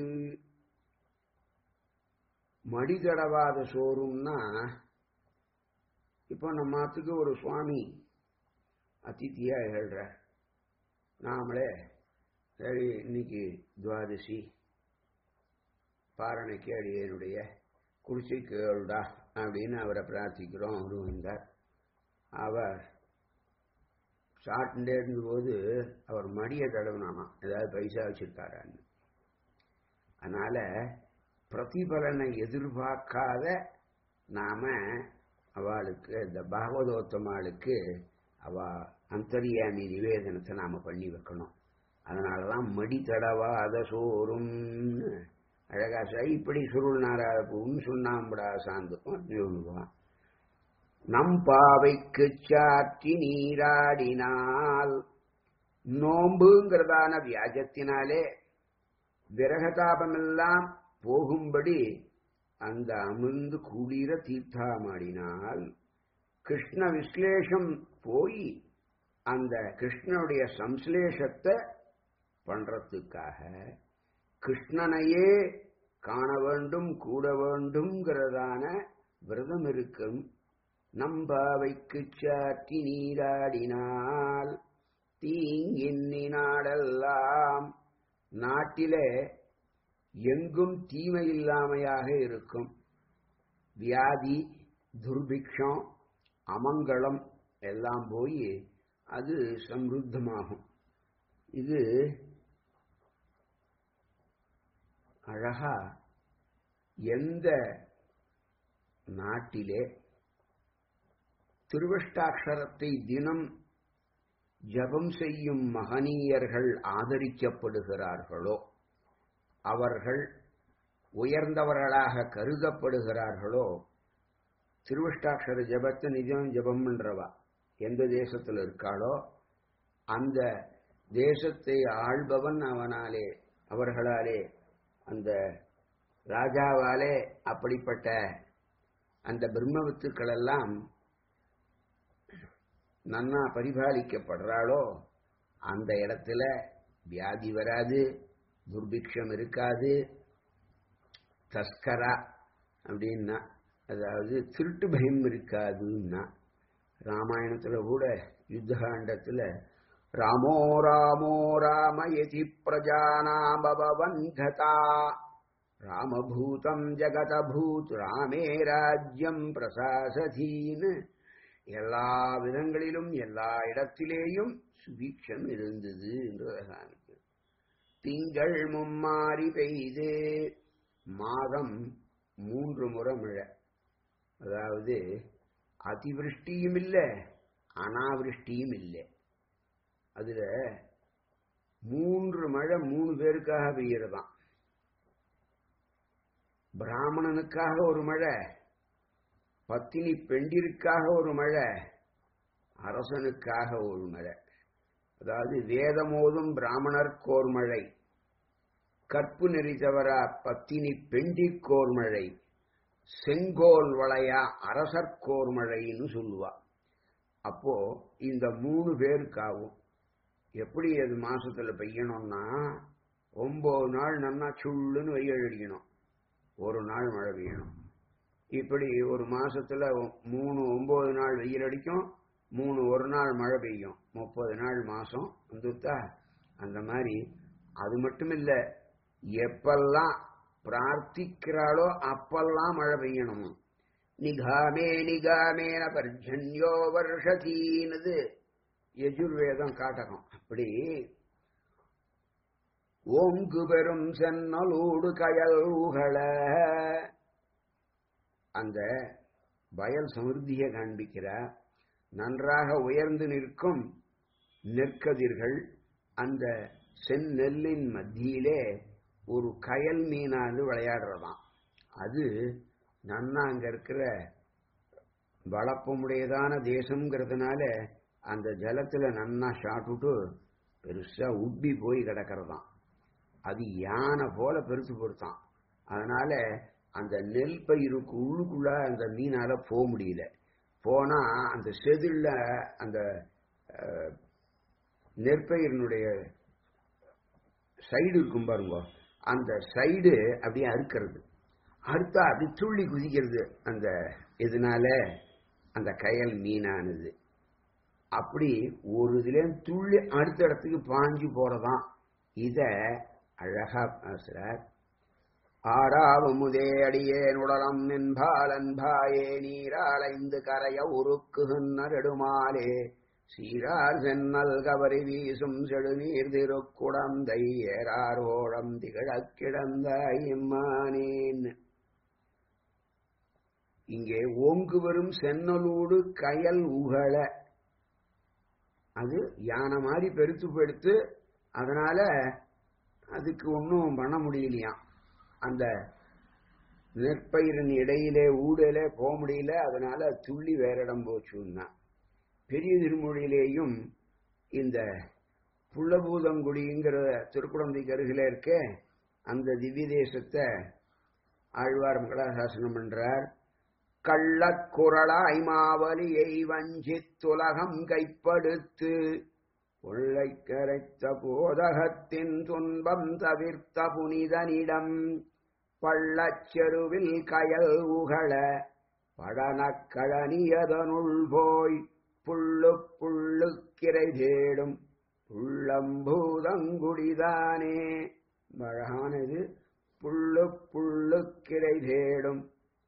மடிதடவாத சோறும்னா இப்போ நம்ம மாத்துக்கு ஒரு சுவாமி அதித்தியா எழுற நாமளே சரி இன்னைக்கு துவாதசி பாரணைக்கு அடியனுடைய குடிசை கேளுடா அப்படின்னு அவரை பிரார்த்திக்கிறோம் அவரும் வந்தார் அவர் சாப்பிட்டுட்டே இருந்தபோது அவர் மடியை தடவினாமா ஏதாவது பைசா வச்சிருக்காரான்னு அதனால பிரதிபலனை எதிர்பார்க்காத நாம அவளுக்கு இந்த பாகவதோத்தமாளுக்கு அவ அந்தரியாமி நிவேதனத்தை நாம பண்ணி வைக்கணும் அதனாலதான் மடி தடவாத சோறும் அழகா சாய் இப்படி சுருள் நாராத பூவும் சுண்ணாம்படா சாந்துக்கும் சொல்லுவான் நம் பாவைக்கு சாற்றி நீராடினால் நோம்புங்கிறதான வியாஜத்தினாலே விரகதாபமெல்லாம் போகும்படி அந்த அமிர்ந்து குளிர தீர்த்தாமாடினால் கிருஷ்ண விஸ்லேஷம் போய் அந்த கிருஷ்ணனுடைய சம்ஸ்லேஷத்தை பண்றதுக்காக கிருஷ்ணனையே காண வேண்டும் கூட வேண்டும்ங்கிறதான விரதம் இருக்கும் நம்பாவைக்கு சாற்றி நீராடினால் தீங்கின்னி நாடெல்லாம் நாட்டிலே எங்கும் தீமை இல்லாமையாக இருக்கும் வியாதி துர்பிக்ஷம் அமங்கலம் எல்லாம் போய் அது சம்ருத்தமாகும் இது அழகா எந்த நாட்டிலே திருவஷ்டாட்சரத்தை தினம் ஜபம் செய்யும் மகனீயர்கள் ஆதரிக்கப்படுகிறார்களோ அவர்கள் உயர்ந்தவர்களாக கருதப்படுகிறார்களோ திருவஷ்டாட்சர ஜபத்தை நிஜம் ஜபம் பண்றவா எந்த தேசத்தில் இருக்காளோ அந்த தேசத்தை ஆள்பவன் அவனாலே அவர்களாலே அந்த ராஜாவாலே அப்படிப்பட்ட அந்த பிரம்மவித்துக்கள் எல்லாம் நன்னா பரிபாலிக்கப்படுறாளோ அந்த இடத்துல வியாதி வராது துர்பிக்ஷம் இருக்காது தஸ்கரா அப்படின்னா அதாவது திருட்டு பயம் இருக்காதுன்னா ராமாயணத்துல கூட யுத்தகாண்டத்துல ராமோ ராமோ ராமயதி பிரஜானாபவன்கதா ராமபூதம் ஜகதபூத் ராமே ராஜ்யம் பிரசாசதீன்னு எல்லா விதங்களிலும் எல்லா இடத்திலேயும் சுபீட்சம் இருந்தது என்று காமிக்கு திங்கள் மும்மாறி பெய்து மாதம் மூன்று முறை மழை அதாவது அதிவிருஷ்டியும் இல்லை அனாவிருஷ்டியும் இல்லை அதுல மூன்று மழை மூணு பேருக்காக பெய்யறதாம் பிராமணனுக்காக ஒரு மழை பத்தினி பெண்டிற்காக ஒரு மழை அரசனுக்காக ஒரு மழை அதாவது வேதமோதும் பிராமணர்க்கோர் மழை கற்பு நெறி தவறா பத்தினி பெண்டிக்கோர் மழை செங்கோல் வளையா அரசர்க்கோர் மழைன்னு சொல்லுவா அப்போ இந்த மூணு பேருக்காகும் எப்படி அது மாசத்துல பெய்யணும்னா ஒன்பது நாள் நன்னா சுள்ளுன்னு வெயில் அடிக்கணும் ஒரு நாள் மழை பெய்யணும் இப்படி ஒரு மாசத்துல மூணு ஒன்பது நாள் வெயில் அடிக்கும் மூணு ஒரு நாள் மழை பெய்யும் முப்பது நாள் மாசம் வந்துட்டா அந்த மாதிரி அது மட்டும் இல்ல எப்பெல்லாம் பிரார்த்திக்கிறாளோ அப்பெல்லாம் மழை பெய்யணும் நிகாமே நிகாமேன பர்ஜன்யோ வருஷதீனது யஜுர்வேதம் காட்டகம் அப்படி ஓங்கு பெரும் சென்னலூடு கயல் ஊகள அந்த வயல் சமிருத்தியை காண்பிக்கிறார் நன்றாக உயர்ந்து நிற்கும் நெற்கதிர்கள் அந்த செந்நெல்லின் மத்தியிலே ஒரு கயல் மீனானது விளையாடுறதாம் அது நன்னா அங்க இருக்கிற வளப்பமுடையதான தேசம்ங்கிறதுனால அந்த ஜலத்துல நன்னா ஷாட்டுட்டு பெருசா உப்பி போய் கிடக்கிறதாம் அது யானை போல பெருசு பொறுத்தான் அதனால அந்த நெல் பயிருக்கு உள்ளுக்குள்ள அந்த மீனால போக முடியல போனா அந்த செதில்ல அந்த அஹ், நெற்பயிரினுடைய சைடு இருக்கும் பாருங்க அந்த சைடு அப்படியே அறுக்கிறது அறுத்தா அது துள்ளி குதிக்கிறது அந்த இதனால அந்த கயல் மீனானது அப்படி ஒரு இதுல துள்ளி அடுத்த இடத்துக்கு பாஞ்சு போறதாம் இத அழகா பேசுறார் ஆறாவமுதே அடியேன் உடலம் நின்பால் அன்பாயே நீராளைந்து கரைய உருக்குகின்றடுமாலே சீரார் சென்னல் கவரி வீசும் செடுநீர் திருக்குடந்தை ஏறார் ஓழம் திகழக் கிடந்த இம்மானேன் இங்கே ஓங்கு வரும் சென்னலூடு கயல் உகழ அது யானை மாதிரி பெருத்து பெருத்து அதனால அதுக்கு ஒன்றும் பண்ண முடியலையாம் அந்த நெற்பயிரின் இடையிலே ஊடலே போக முடியல அதனால துள்ளி வேற இடம் போச்சுன்னா பெரிய திருமொழியிலேயும் இந்த புள்ளபூதங்குடிங்கிற திருக்குழந்தைக்கு அருகில இருக்க அந்த திவ்ய தேசத்தை ஆழ்வார் மங்களாசாசனம் பண்றார் கள்ளக்குரளாய் மாவலியை வஞ்சித்துலகம் கைப்படுத்து உள்ளை கரைத்த போதகத்தின் துன்பம் தவிர்த்த புனிதனிடம் பள்ளச்செருவில் கயல் உகள படனக் கழனியதனுள் போய் புள்ளு புள்ளுக்கிரை தேடும் புள்ளம்பூதங்குடிதானே அழகானது புள்ளு புள்ளுக்கிரை தேடும்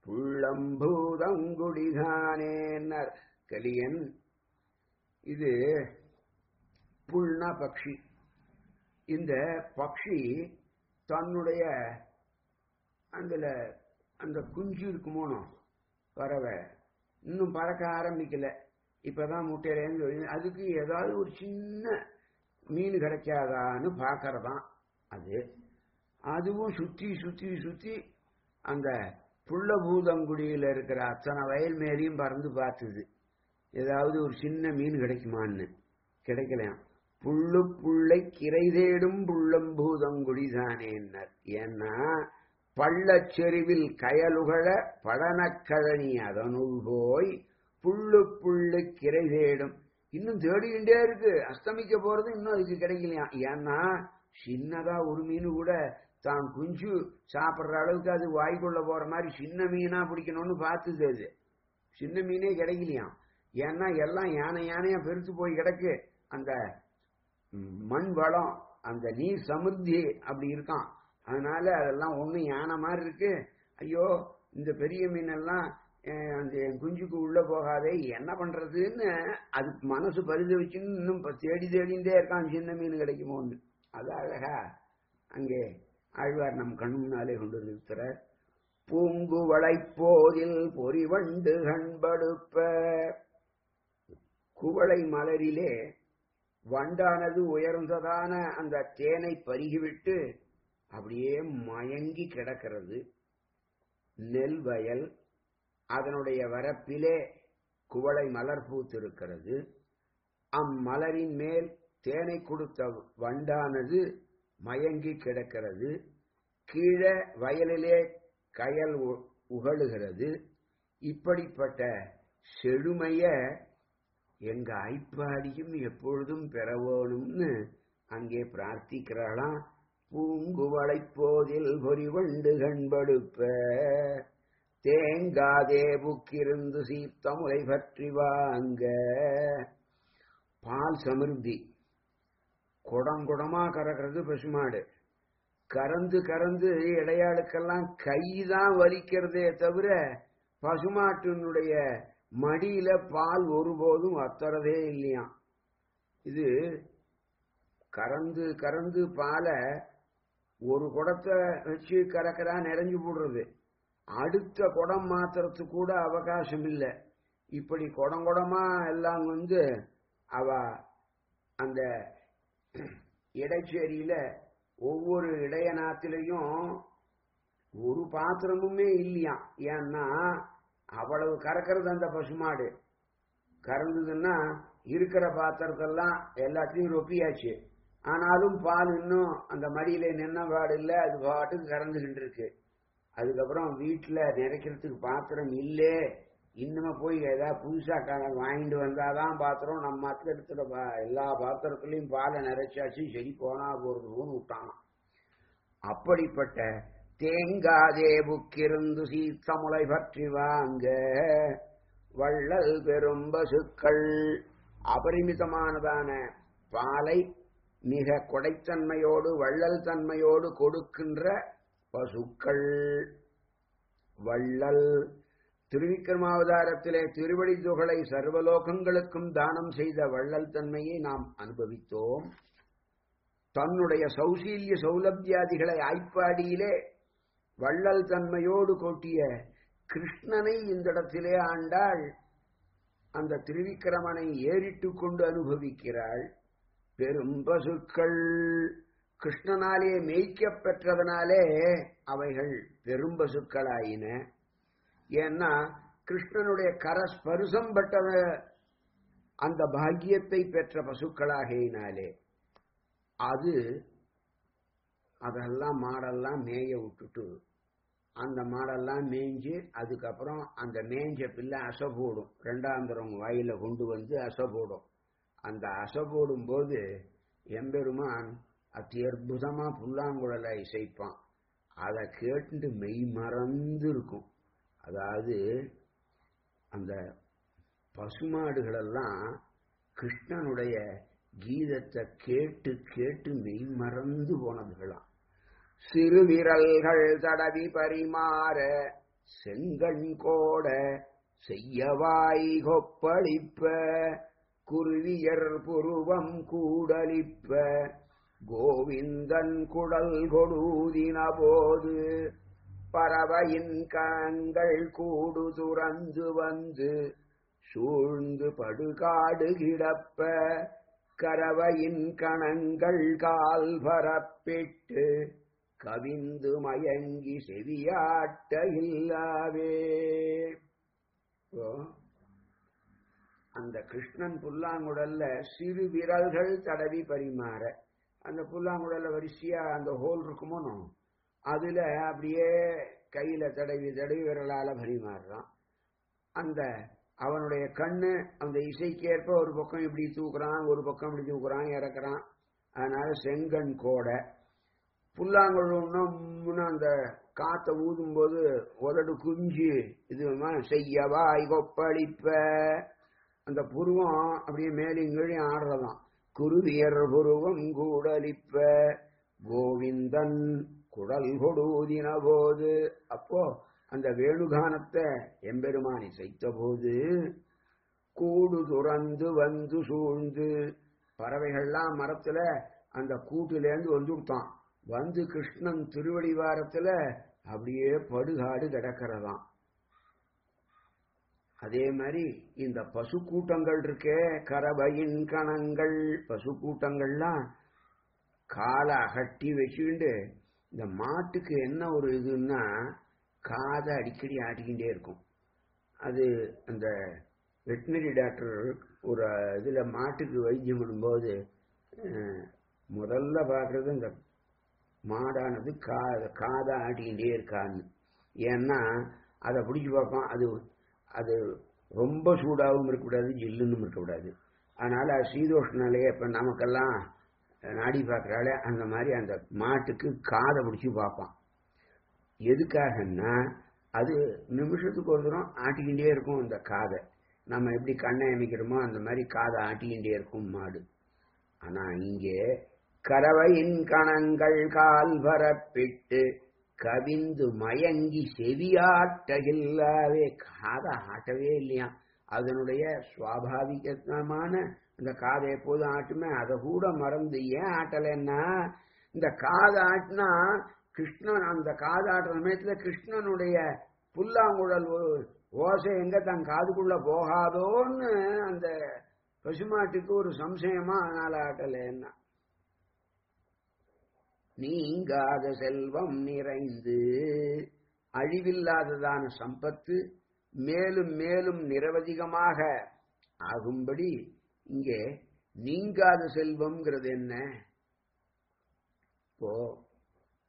புள்ளம்பூதங்குடிதானேன்னர் கலியன் இது புல்னா பக்ஷி இந்த பக்ஷி தன்னுடைய அதுல அந்த குஞ்சு இருக்குமோனோ பறவை இன்னும் பறக்க ஆரம்பிக்கல இப்பதான் முட்டையிலேருந்து வெளியே அதுக்கு ஏதாவது ஒரு சின்ன மீன் கிடைக்காதான்னு பார்க்கறதாம் அது அதுவும் சுத்தி சுத்தி சுத்தி அந்த புள்ளபூதங்குடியில இருக்கிற அத்தனை வயல் மேலேயும் பறந்து பார்த்தது ஏதாவது ஒரு சின்ன மீன் கிடைக்குமான்னு கிடைக்கலையாம் புள்ளு புள்ளை கிரை தேடும் புள்ளம்பூதங்குடிதானேன்னர் ஏன்னா பள்ளச்செருவில் கயலுகழ படனக்கழனி அதனுள் போய் புள்ளு புள்ளு கிரை தேடும் இன்னும் தேடிக்கிட்டே இருக்கு அஸ்தமிக்க போறது இன்னும் அதுக்கு கிடைக்கலையாம் ஏன்னா சின்னதா ஒரு மீன் கூட தான் குஞ்சு சாப்பிடுற அளவுக்கு அது வாய்க்குள்ள போற மாதிரி சின்ன மீனா பிடிக்கணும்னு பார்த்தது அது சின்ன மீனே கிடைக்கலையாம் ஏன்னா எல்லாம் யானை யானையா பெருத்து போய் கிடக்கு அந்த ம், மண் வளம் அந்த நீர் சமுர்த்தி அப்படி இருக்கான் அதனால அதெல்லாம் ஒண்ணும் யானை மாதிரி இருக்கு ஐயோ இந்த பெரிய மீனெல்லாம் அஹ், அந்த என் குஞ்சுக்கு உள்ள போகாதே என்ன பண்றதுன்னு அது மனசு பரிதவிச்சுன்னு இன்னும் இப்ப தேடி தேடிண்டே இருக்கான் சின்ன மீன் கிடைக்குமோன்னு அது அழகா அங்கே ஆழ்வார் நம் கண் முன்னாலே கொண்டு நிறுத்துறார் பூங்குவளை போதில் பொறிவண்டு கண்படுப்ப குவளை மலரிலே வண்டானது உயர்ந்ததான அந்த தேனை பருகிவிட்டு அப்படியே மயங்கி கிடக்கிறது நெல் வயல் அதனுடைய வரப்பிலே குவளை மலர் பூத்திருக்கிறது அம்மலரின் மேல் தேனை கொடுத்த வண்டானது மயங்கி கிடக்கிறது கீழே வயலிலே கயல் உ- உகழுகிறது இப்படிப்பட்ட செழுமைய எங்க ஐப்பாடியும் எப்பொழுதும் பெற வேணும்னு அங்கே பிரார்த்திக்கிறாளாம் பூங்குவளை போதில் பொறிவண்டு கண்படுப்ப தேங்காதே புக்கிருந்து சீத்த முலை பற்றி வாங்க பால் சமிருத்தி குடம் குடமா கறக்கிறது பசுமாடு கறந்து கறந்து இடையாளுக்கெல்லாம் கைதான் வலிக்கிறதே தவிர பசுமாட்டினுடைய மடியில பால் ஒருபோதும் வத்துறதே இல்லையாம் இது கறந்து கறந்து பாலை ஒரு குடத்தை வச்சு கறக்கிறா நிறைஞ்சு போடுறது அடுத்த குடம் மாத்துறதுக்கு கூட அவகாசம் இல்லை இப்படி குடம் குடமா எல்லாம் வந்து அவ அந்த இடைச்சேரியில ஒவ்வொரு இடையநாத்திலையும் ஒரு பாத்திரமுமே இல்லையாம் ஏன்னா அவ்வளவு கறக்கிறது அந்த பசுமாடு கறந்ததுன்னா இருக்கிற பாத்திரத்தெல்லாம் எல்லாத்தையும் ரொப்பியாச்சு ஆனாலும் பால் இன்னும் அந்த மடியில நின்ன பாடு இல்லை அது பாட்டுக்கு கறந்துகிட்டு இருக்கு அதுக்கப்புறம் வீட்டுல நிறைக்கிறதுக்கு பாத்திரம் இல்லே இன்னுமே போய் ஏதாவது புதுசா க- வாங்கிட்டு வந்தாதான் பாத்திரம் நம்ம மாத்திரம் எடுத்துட பா- எல்லா பாத்திரத்துலயும் பாலை நிறைச்சாச்சு சரி போனா போறதுன்னு விட்டான் அப்படிப்பட்ட தேங்காதே புக்கிருந்து சீத்தமுலை பற்றி வாங்க வள்ளல் பெரும் பசுக்கள் அபரிமிதமானதான பாலை மிக கொடைத்தன்மையோடு வள்ளல் தன்மையோடு கொடுக்கின்ற பசுக்கள் வள்ளல் திருவிக்கிரமாவதாரத்திலே திருவடி துகளை சர்வலோகங்களுக்கும் தானம் செய்த வள்ளல் தன்மையை நாம் அனுபவித்தோம் தன்னுடைய சௌசீல்ய சௌலபியாதிகளை ஆய்ப்பாடியிலே வள்ளல் தன்மையோடு கொட்டிய கிருஷ்ணனை இந்த இடத்திலே ஆண்டாள் அந்த திருவிக்கிரமனை ஏறிட்டுக் கொண்டு அனுபவிக்கிறாள் பெரும் பசுக்கள் கிருஷ்ணனாலே மேய்க்கப் பெற்றதனாலே அவைகள் பெரும் பசுக்களாயின ஏன்னா கிருஷ்ணனுடைய கரஸ்பருசம் பட்டத அந்த பாக்கியத்தை பெற்ற பசுக்களாகையினாலே அது அதெல்லாம் மாடெல்லாம் மேய விட்டுட்டு அந்த மாடெல்லாம் மேய்ஞ்சு அதுக்கப்புறம் அந்த மேய்ஞ்ச பிள்ளை அசை போடும் ரெண்டாந்திரம் வாயில கொண்டு வந்து அசை போடும் அந்த அசை போடும் போது எம்பெருமான் அத்தி அற்புதமா புல்லாங்குழலை இசைப்பான் அதை கேட்டு மெய் மறந்து இருக்கும் அதாவது அந்த பசுமாடுகளெல்லாம் கிருஷ்ணனுடைய கீதத்தை கேட்டு கேட்டு மெய் மறந்து போனதுகளாம் சிறுவிரல்கள் தடவி பரிமாற செங்கண் கோட செய்யவாய் கொப்பளிப்ப குருவியர் புருவம் கூடலிப்ப கோவிந்தன் குடல் கொடுதின போது பறவையின் கண்கள் கூடு துறந்து வந்து சூழ்ந்து படுகாடு கிடப்ப கரவையின் கணங்கள் கால் பரப்பிட்டு கவிந்து மயங்கி செவியாட்ட இல்லாவே இப்போ, அந்த கிருஷ்ணன் புல்லாங்குடல்ல சிறு விரல்கள் தடவி பரிமாற அந்த புல்லாங்குடல்ல வரிசையா அந்த ஹோல் இருக்குமோனோ அதுல அப்படியே கையில தடவி தடவி விரலால பரிமாறுறான் அந்த அவனுடைய கண்ணு அந்த இசைக்கேற்ப ஒரு பக்கம் இப்படி தூக்குறான் ஒரு பக்கம் இப்படி தூக்குறான் இறக்குறான் அதனால செங்கண் கோடை புல்லாங்குழல்னு அந்த காத்த ஊதும் போது உதடு குஞ்சு இது செய்யவா கொப்பளிப்ப அந்த புருவம் அப்படியே மேலும் கீழையும் ஆடுறதாம் குருவியர் புருவம் கூடலிப்ப கோவிந்தன் குடல் கொடுதின போது அப்போ அந்த வேணுகானத்தை எம்பெருமான் இசைத்த போது கூடு துறந்து வந்து சூழ்ந்து பறவைகள்லாம் மரத்துல அந்த கூட்டிலேருந்து வந்து விட்டான் வந்து கிருஷ்ணன் திருவடிவாரத்துல அப்படியே படுகாடு கிடக்கிறதாம் அதே மாதிரி இந்த பசு கூட்டங்கள் இருக்கே கரபையின் கணங்கள் பசு கூட்டங்கள்லாம் காலை அகட்டி வச்சுக்கிண்டு இந்த மாட்டுக்கு என்ன ஒரு இதுன்னா காதை அடிக்கடி ஆட்டிக்கிட்டே இருக்கும் அது அந்த வெட்டினரி டாக்டர் ஒரு இதுல மாட்டுக்கு வைத்தியம் பண்ணும்போது அஹ், முதல்ல பார்க்கறது இந்த மாடானது கா காதை ஆட்டிக்கிட்டே இருக்கான்னு ஏன்னா அதை பிடிச்சி பார்ப்போம் அது அது ரொம்ப சூடாகவும் இருக்கக்கூடாது ஜில்லுன்னு இருக்கக்கூடாது அதனால அது சீதோஷ்ண நிலையை இப்போ நமக்கெல்லாம் நாடி பார்க்குறாலே அந்த மாதிரி அந்த மாட்டுக்கு காதை பிடிச்சி பார்ப்பான் எதுக்காகன்னா அது நிமிஷத்துக்கு ஒரு தூரம் ஆட்டிக்கிட்டே இருக்கும் அந்த காதை நம்ம எப்படி கண்ணை அமைக்கிறோமோ அந்த மாதிரி காதை ஆட்டிக்கிட்டே இருக்கும் மாடு ஆனா இங்கே கறவையின் கணங்கள் கால் வரப்பிட்டு கவிந்து மயங்கி செவியாட்டகில்லாவே காதை ஆட்டவே இல்லையா அதனுடைய சுவாபாவிகமான அந்த காதை எப்போதும் ஆட்டுமே அதை கூட மறந்து ஏன் ஆட்டலைன்னா இந்த காதை ஆட்டினா கிருஷ்ணன் அந்த காது ஆட்டுற சமயத்துல கிருஷ்ணனுடைய புல்லாங்குழல் ஓ- ஓசை எங்க தன் காதுக்குள்ள போகாதோன்னு அந்த பசுமாட்டுக்கு ஒரு சம்சயமா அதனால ஆட்டலைன்னா நீங்காத செல்வம் நிறைந்து அழிவில்லாததான சம்பத்து மேலும் மேலும் நிரவதிகமாக ஆகும்படி இங்கே நீங்காத செல்வம்ங்கிறது என்ன இப்போ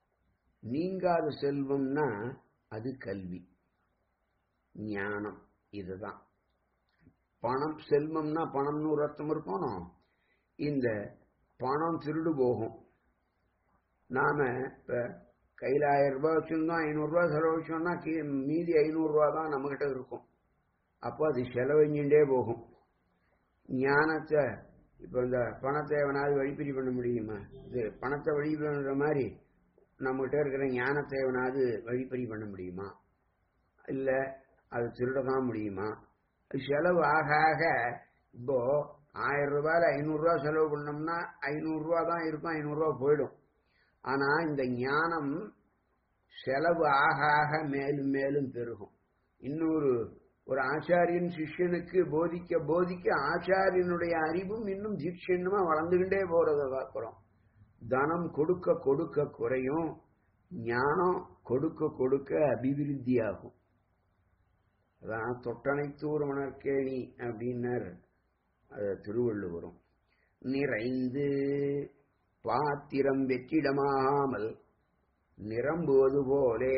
நீங்காத செல்வம்னா அது கல்வி ஞானம் இதுதான் பணம் செல்வம்னா பணம்னு ஒரு அர்த்தம் இருக்கணும் இந்த பணம் திருடு போகும் நாம இப்ப கையில ஆயிரம் ரூபாய் வச்சிருந்தோம் ஐநூறு ரூபாய் செலவு வச்சோம்னா கீ- மீதி ஐநூறு ரூபாய் தான் நம்ம கிட்ட இருக்கும் அப்போ அது செலவழிஞ்சுட்டே போகும் ஞானத்தை இப்போ இந்த பணத்தை எவனாவது வழிப்பிரி பண்ண முடியுமா இது பணத்தை வழிப்பிரி பண்ற மாதிரி நம்மகிட்ட இருக்கிற ஞானத்தை எவனாவது வழிப்பறி பண்ண முடியுமா இல்ல அது திருடதான் முடியுமா செலவு ஆக ஆக இப்போ ஆயிரம் ரூபாயில ஐநூறு ரூபாய் செலவு பண்ணோம்னா ஐநூறு ரூபாய் தான் இருக்கும் ஐநூறு ரூபாய் போயிடும் ஆனா இந்த ஞானம் செலவு ஆக ஆக மேலும் மேலும் பெருகும் இன்னொரு ஒரு ஆச்சாரியன் சிஷ்யனுக்கு போதிக்க போதிக்க ஆச்சாரியனுடைய அறிவும் இன்னும் தீட்சண்யமா வளர்ந்துகிட்டே போறத பார்க்கிறோம் தனம் கொடுக்க கொடுக்க குறையும் ஞானம் கொடுக்க கொடுக்க அபிவிருத்தி ஆகும் அதான் தொட்டனைத்தூர் மணற்கேணி அப்படின்னர் அது திருவள்ளுவரும் நிறைந்து பாத்திரம் வெற்றிடமாமல் நிரம்புவது போலே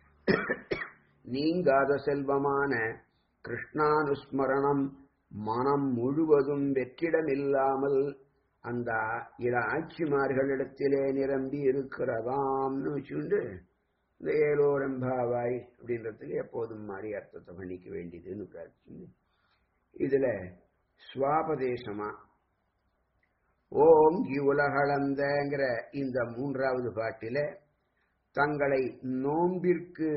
நீங்காத செல்வமான கிருஷ்ணானுஸ்மரணம் மனம் முழுவதும் வெற்றிடமில்லாமல் அந்த இள ஆட்சிமார்களிடத்திலே நிரம்பி இருக்கிறதாம்னு வச்சுண்டு இந்த ஏலோரம்பாவாய் அப்படின்றதுக்கு எப்போதும் மாறி அர்த்தத்தை பண்ணிக்க வேண்டியதுன்னு பிரார்த்தனை இதுல சுவாபதேசமா ஓம் உலகளந்தங்கிற இந்த மூன்றாவது பாட்டில தங்களை நோம்பிற்கு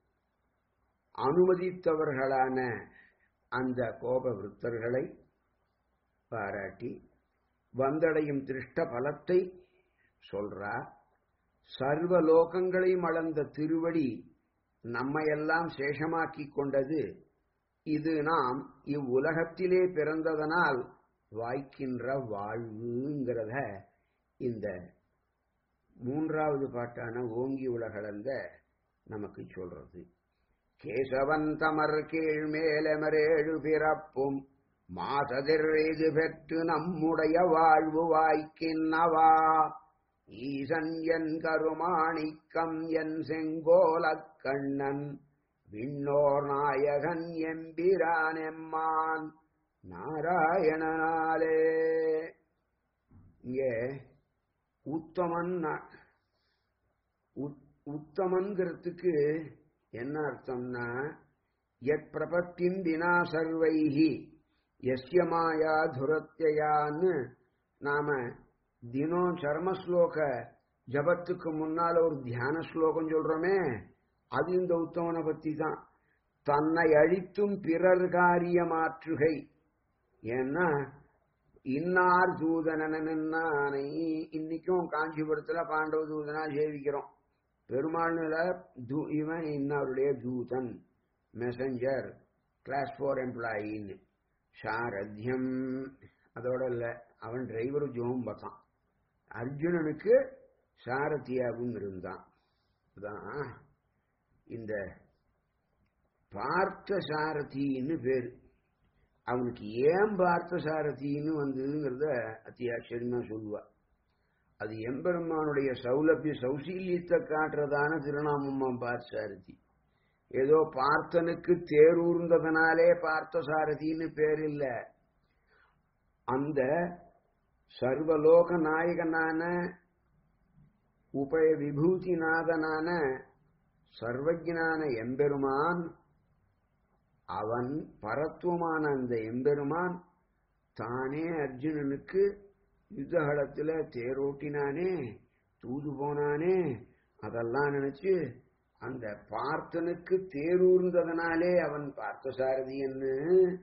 அனுமதித்தவர்களான அந்த கோப விருத்தர்களை பாராட்டி வந்தடையும் திருஷ்ட பலத்தை சொல்றார் சர்வ லோகங்களையும் அளந்த திருவடி நம்மையெல்லாம் சேஷமாக்கி கொண்டது இது நாம் இவ்வுலகத்திலே பிறந்ததனால் வாய்க்கின்ற வாழ்வுங்கிறத இந்த மூன்றாவது பாட்டான ஓங்கி உலகளந்த நமக்கு சொல்றது கேசவன் தமர் கீழ் மேலமரேழு பிறப்பும் மாசதிர் இது பெற்று நம்முடைய வாழ்வு வாய்க்கின்னவா ஈசன் என் கருமாணிக்கம் என் செங்கோலக் கண்ணன் விண்ணோர் நாயகன் எம்பிரான் எம்மான் நாராயணனாலே இங்கே உத்தமன் உத்தமன்கிறதுக்கு என்ன அர்த்தம்னா எத் பிரபத்தின் வினா சர்வைஹி எஸ்ய மாயா துரத்தியான்னு நாம தினம் சர்ம ஸ்லோக ஜபத்துக்கு முன்னால ஒரு தியான ஸ்லோகம் சொல்றோமே அது இந்த உத்தமனை பத்தி தான் தன்னை அழித்தும் பிறர் காரியமாற்றுகை ஏன்னா இன்னார் தூதனனை இன்னைக்கும் காஞ்சிபுரத்துல பாண்டவ தூதனா சேவிக்கிறோம் பெருமாள்ல இவன் இன்னாருடைய தூதன் மெசஞ்சர் கிளாஸ் ஃபோர் எம்ப்ளாயின்னு சாரத்தியம் அதோட இல்ல அவன் டிரைவர் ஜோம்பதான் அர்ஜுனனுக்கு சாரதியாகவும் இருந்தான் அதான் இந்த பார்த்த சாரதின்னு பேரு அவனுக்கு ஏன் பார்த்த சாரதின்னு வந்ததுங்கிறத அத்தியாச்சரியமா சொல்லுவா அது எம்பெருமானுடைய சௌலபிய சௌசீல்யத்தை காட்டுறதான திருநாமம்மா பார்த்த சாரதி ஏதோ பார்த்தனுக்கு தேரூர்ந்ததனாலே பார்த்த சாரதின்னு பேர் இல்ல அந்த சர்வலோக நாயகனான உபய விபூதிநாதனான சர்வஜனான எம்பெருமான் அவன் பரத்துவமான அந்த எம்பெருமான் தானே அர்ஜுனனுக்கு யுத்தகலத்துல தேரோட்டினானே தூது போனானே அதெல்லாம் நினைச்சு அந்த பார்த்தனுக்கு தேரூர்ந்ததனாலே அவன் பார்த்த சாரதின்னு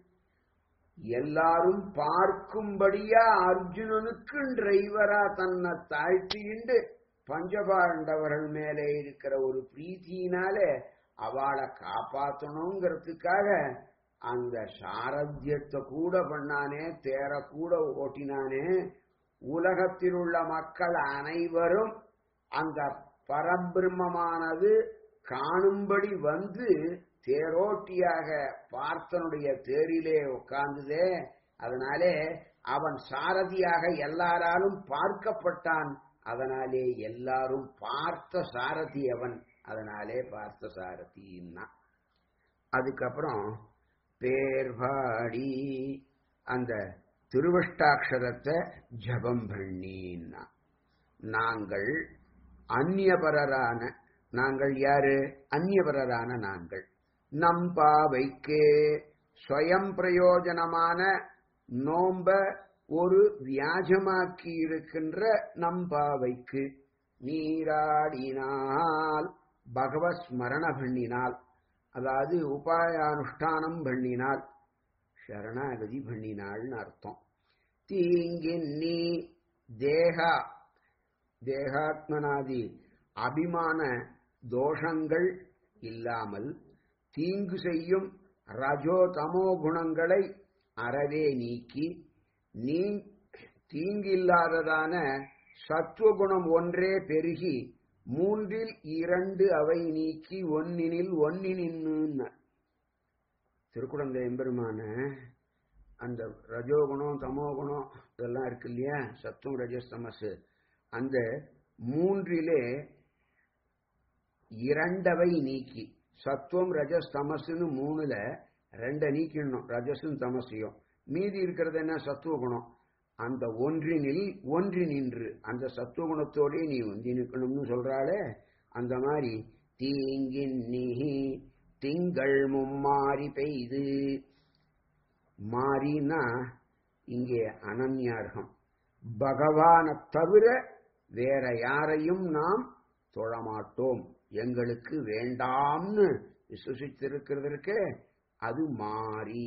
எல்லாரும் பார்க்கும்படியா அர்ஜுனனுக்கு டிரைவரா தன்னை தாழ்த்திண்டு பஞ்சபாண்டவர்கள் மேலே இருக்கிற ஒரு பிரீத்தியினாலே அவளை காப்பாற்றணுங்கிறதுக்காக அந்த சாரத்தியத்தை கூட பண்ணானே தேர கூட ஓட்டினானே உலகத்தில் உள்ள மக்கள் அனைவரும் அந்த பரபிரம்மமானது காணும்படி வந்து தேரோட்டியாக பார்த்தனுடைய தேரிலே உட்கார்ந்ததே அதனாலே அவன் சாரதியாக எல்லாராலும் பார்க்கப்பட்டான் அதனாலே எல்லாரும் பார்த்த சாரதி அவன் அதனாலே பார்த்த சாரதின்னா அதுக்கப்புறம் பேர்பாடி அந்த திருவஷ்டாட்சரத்தை ஜபம் பண்ணினா நாங்கள் அந்நியபரரான நாங்கள் யாரு அந்நியபரரான நாங்கள் நம் பாவைக்கு ஸ்வயம் பிரயோஜனமான நோம்ப ஒரு வியாஜமாக்கி இருக்கின்ற நம் பாவைக்கு நீராடினால் பகவத் ஸ்மரண பண்ணினால் அதாவது உபாயானுஷ்டானம் பண்ணினால் சரணாகதி பண்ணினாள்னு அர்த்தம் தீங்கின் நீ தேகா தேகாத்மனாதி அபிமான தோஷங்கள் இல்லாமல் தீங்கு செய்யும் ரஜோ தமோ குணங்களை அறவே நீக்கி நீ தீங்கில்லாததான சத்துவகுணம் ஒன்றே பெருகி மூன்றில் இரண்டு அவை நீக்கி ஒன்னினில் ஒன்னினின்னு திருக்குழந்தை எம்பெருமான அந்த ரஜோகுணம் தமோகுணம் இதெல்லாம் இருக்கு இல்லையா சத்துவம் ரஜஸ் தமசு அந்த மூன்றிலே இரண்டவை நீக்கி சத்துவம் ரஜஸ் தமசுன்னு மூணுல ரெண்டை நீக்கிடணும் ரஜஸும் தமசையும் மீதி இருக்கிறது என்ன சத்துவ குணம் அந்த ஒன்றினில் ஒன்றி நின்று அந்த சத்துவ குணத்தோடே நீ ஒன்றி நிற்கணும்னு சொல்றாளே அந்த மாதிரி தீங்கின் நீ திங்கள் மும்மாறி பெய்து மாறினா இங்கே அனன்யார்கம் பகவானை தவிர வேற யாரையும் நாம் தொழமாட்டோம் எங்களுக்கு வேண்டாம்னு விசுவசித்திருக்கிறதற்கு அது மாறி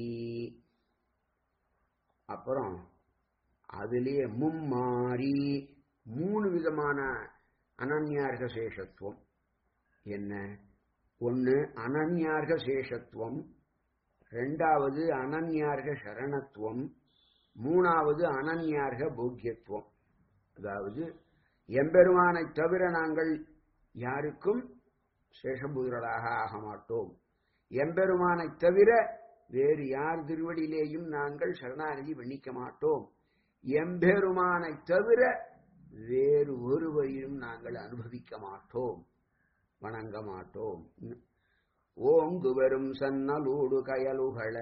அப்புறம் அதிலேயே மும்மாறி மூணு விதமான அனன்யார்க சேஷத்துவம் என்ன ஒன்னு அனன்யார்க சேஷத்துவம் ரெண்டாவது அனன்யார்க சரணத்துவம் மூணாவது அனன்யார்க போக்கியத்துவம் அதாவது எம்பெருமானை தவிர நாங்கள் யாருக்கும் சேஷபூதர்களாக ஆக மாட்டோம் எம்பெருமானை தவிர வேறு யார் திருவடியிலேயும் நாங்கள் சரணாகதி பண்ணிக்க மாட்டோம் எம்பெருமானை தவிர வேறு ஒருவரையும் நாங்கள் அனுபவிக்க மாட்டோம் வணங்க மாட்டோம் ஓங்கு வரும் சன்னலூடு கயலுகள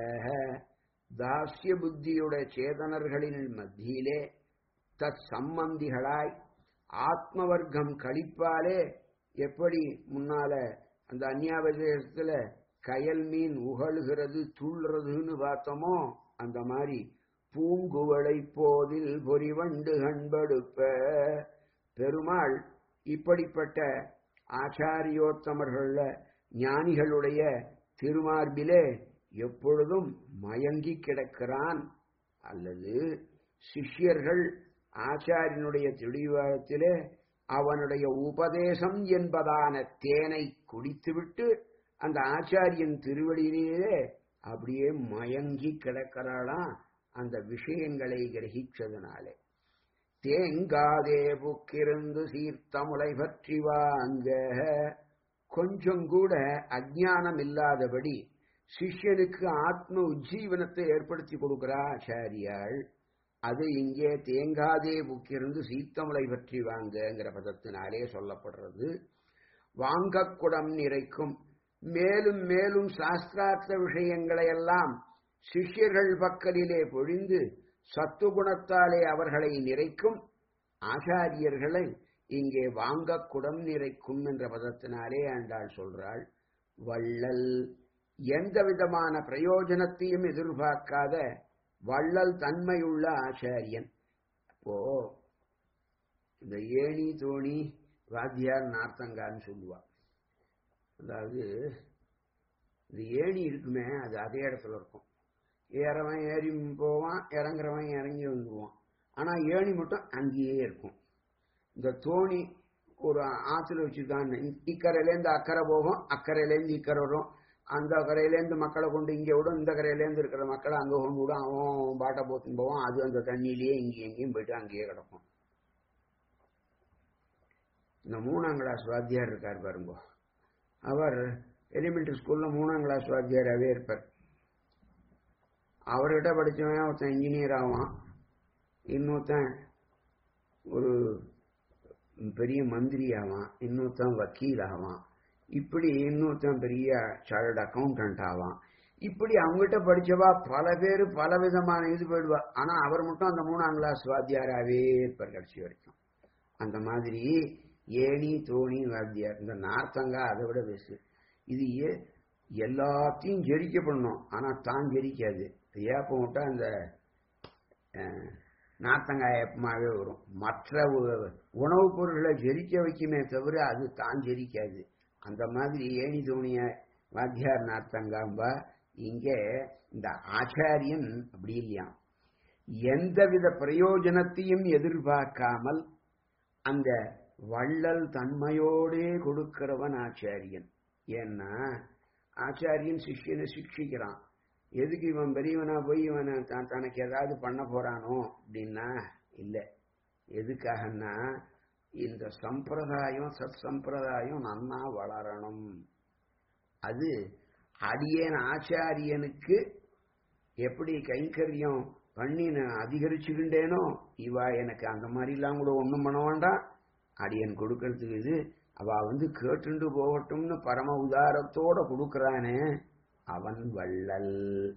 தாஸ்ய புத்தியுடைய சேதனர்களின் மத்தியிலே தத் சம்பந்திகளாய் ஆத்மவர்க்கம் கழிப்பாலே எப்படி முன்னால அந்த அந்நியாவதேசத்துல கயல் மீன் உகழுகிறது துள்ளுறதுன்னு பார்த்தோமோ அந்த மாதிரி பூங்குவளை போதில் பொறிவண்டு கண்படுப்ப பெருமாள் இப்படிப்பட்ட ஆச்சாரியோத்தமர்கள ஞானிகளுடைய திருமார்பிலே எப்பொழுதும் மயங்கி கிடக்கிறான் அல்லது சிஷ்யர்கள் ஆச்சாரியனுடைய திடிவாரத்திலே அவனுடைய உபதேசம் என்பதான தேனை குடித்துவிட்டு அந்த ஆச்சாரியன் திருவடியிலே அப்படியே மயங்கி கிடக்கிறாளாம் அந்த விஷயங்களை கிரகிச்சதுனாலே தேங்காதே புக்கிருந்து சீர்த்தமுலை பற்றி வாங்க கொஞ்சம் கூட அஜானம் இல்லாதபடி சிஷ்யனுக்கு ஆத்ம உஜ்ஜீவனத்தை ஏற்படுத்தி கொடுக்கிறா ஆச்சாரியாள் அது இங்கே தேங்காதே புக்கிருந்து சீத்தமுலை பற்றி வாங்கங்கிற பதத்தினாலே சொல்லப்படுறது வாங்கக்குடம் நிறைக்கும் மேலும் மேலும் சாஸ்திரார்த்த விஷயங்களை எல்லாம் சிஷ்யர்கள் பக்கலிலே பொழிந்து சத்துகுணத்தாலே அவர்களை நிறைக்கும் ஆச்சாரியர்களை இங்கே வாங்க குடம் நிறைக்கும் என்ற பதத்தினாலே ஆண்டாள் சொல்றாள் வள்ளல் எந்த விதமான பிரயோஜனத்தையும் எதிர்பார்க்காத வள்ளல் தன்மையுள்ள ஆச்சாரியன் அப்போ இந்த ஏணி தோணி வாத்தியார் நார்த்தங்கான்னு சொல்லுவா அதாவது இந்த ஏணி இருக்குமே அது அதே இடத்துல இருக்கும் ஏறவன் ஏறி போவான் இறங்குறவன் இறங்கி வந்துடுவான் ஆனா ஏணி மட்டும் அங்கேயே இருக்கும் இந்த தோணி ஒரு ஆத்துல வச்சுதான் இக்கரையிலேருந்து அக்கறை போகும் அக்கறையிலேருந்து இக்கரை வரும் அந்த கரையிலேருந்து மக்களை கொண்டு இங்கே விடும் இந்த கரையிலேருந்து இருக்கிற மக்களை அங்கே கொண்டு விடும் அவன் பாட்டை போத்துன்னு போவான் அது அந்த தண்ணியிலேயே இங்கேயும் எங்கேயும் போயிட்டு அங்கேயே கிடக்கும் இந்த மூணாம் கிளாஸ் வாத்தியார் இருக்கார் பாருங்க அவர் எலிமெண்டரி ஸ்கூல்ல மூணாம் கிளாஸ் வாத்தியாராகவே இருப்பார் அவர்கிட்ட படித்தவன் ஒருத்தன் இன்ஜினியர் ஆவான் இன்னொருத்தன் ஒரு பெரிய மந்திரி ஆவான் இன்னொருத்தன் வக்கீல் ஆவான் இப்படி இன்னொருத்தன் பெரிய சார்ட் அக்கௌண்டன்ட் ஆவான் இப்படி அவங்ககிட்ட படிச்சவா பல பேர் பல விதமான இது போயிடுவா ஆனா அவர் மட்டும் அந்த மூணாம் கிளாஸ் வாத்தியாராவே இருப்பார் கடைசி வரைக்கும் அந்த மாதிரி ஏணி தோணி வாத்தியார் இந்த நார்த்தங்கா அதை விட பெருசு இது ஏ எல்லாத்தையும் ஜெரிக்க பண்ணணும் ஆனா தான் ஜெரிக்காது ஏப்பம் விட்டா அந்த அஹ், நார்த்தங்காய் ஏப்பமாவே வரும் மற்ற உ- உணவுப் பொருள்களை ஜெரிக்க வைக்குமே தவிர அது தான் ஜெரிக்காது அந்த மாதிரி ஏணி தோணிய வாத்தியார் நார்த்தங்காம்பா இங்கே இந்த ஆச்சாரியன் அப்படி இல்லையாம் எந்தவித பிரயோஜனத்தையும் எதிர்பார்க்காமல் அந்த வள்ளல் தன்மையோடே கொடுக்கிறவன் ஆச்சாரியன் ஏன்னா ஆச்சாரியன் சிஷ்யனை சிக்ஷிக்கிறான் எதுக்கு இவன் பெரியவனா போய் இவனை தான் தனக்கு ஏதாவது பண்ண போறானோ அப்படின்னா இல்லை எதுக்காகன்னா இந்த சம்பிரதாயம் சத் சம்பிரதாயம் நன்னா வளரணும் அது அடியேன் ஆச்சாரியனுக்கு எப்படி கைங்கரியம் பண்ணி நான் அதிகரிச்சுக்கிண்டேனோ இவா எனக்கு அந்த மாதிரிலாம் கூட ஒன்றும் பண்ண வேண்டாம் அடியன் கொடுக்கறதுக்கு இது அவ வந்து கேட்டுண்டு போகட்டும்னு பரம உதாரத்தோட கொடுக்கறானே அவன் வள்ளல்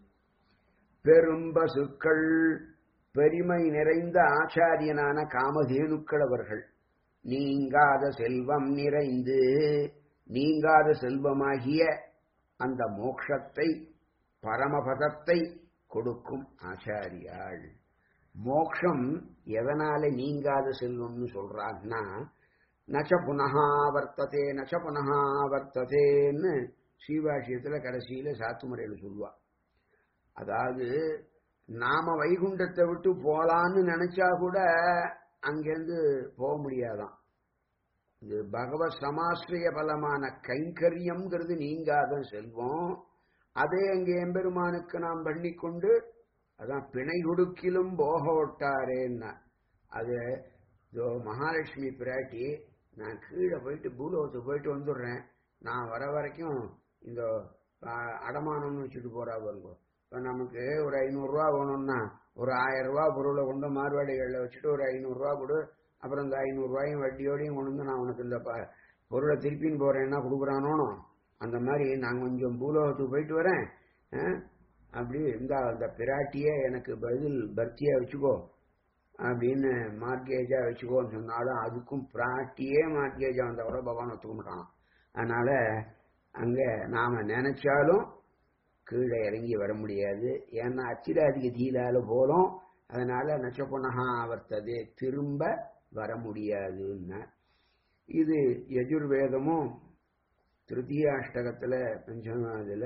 பெரும்பசுக்கள் பெருமை நிறைந்த ஆச்சாரியனான காமதேனுக்கள் அவர்கள் நீங்காத செல்வம் நிறைந்து நீங்காத செல்வமாகிய அந்த மோக்ஷத்தை பரமபதத்தை கொடுக்கும் ஆச்சாரியாள் மோக்ஷம் எதனால நீங்காத செல்வம்னு சொல்றாங்கன்னா நச்ச புனகா வர்த்ததே நச்ச புனகா வர்த்ததேன்னு ஸ்ரீபாஷ்யத்துல கடைசியில சாத்துமுறையில சொல்லுவா அதாவது நாம வைகுண்டத்தை விட்டு போலான்னு நினைச்சா கூட அங்கிருந்து போக முடியாதாம் இது பகவத் சமாசிரிய பலமான கைங்கரியம்ங்கிறது நீங்காத செல்வம் அதே அங்கே எம்பெருமானுக்கு நாம் பண்ணிக்கொண்டு அதான் பிணை கொடுக்கிலும் போக விட்டாரேன்னா அது இதோ மகாலட்சுமி பிராட்டி நான் கீழே போயிட்டு பூலோகத்துக்கு போயிட்டு வந்துடுறேன் நான் வர வரைக்கும் இந்த ஆ, அடமானம்னு வச்சுட்டு போறா பாருங்க இப்போ நமக்கு ஒரு ஐநூறுரூவா வேணும்னா ஒரு ஆயிரம் ரூபா பொருளை கொண்டு மார்வாடிகளில் வச்சுட்டு ஒரு ஐநூறுரூவா கொடு அப்புறம் இந்த ஐநூறுரூவாயும் வட்டியோடையும் கொண்டு வந்து நான் உனக்கு இந்த ப- பொருளை திருப்பின்னு போறேன்னா கொடுக்குறானோனோ அந்த மாதிரி நான் கொஞ்சம் பூலோகத்துக்கு போயிட்டு வரேன் ஆ? அப்படி இந்த அந்த பிராட்டியே எனக்கு பதில் பர்த்தியா வச்சுக்கோ அப்படின்னு மார்க்கேஜா வச்சுக்கோன்னு சொன்னாலும் அதுக்கும் பிராட்டியே மார்க்கேஜா வந்தா கூட பகவான் ஒத்துக்க மாட்டான் அதனால அங்க நாம நினைச்சாலும் கீழே இறங்கி வர முடியாது ஏன்னா அச்சிராதிக தீலால போலும் அதனால நச்சபுனகா ஆவர்த்தது திரும்ப வர முடியாதுன்னா இது யஜுர்வேதமும் திருத்தியாஷ்டகத்துல பஞ்சமாவதுல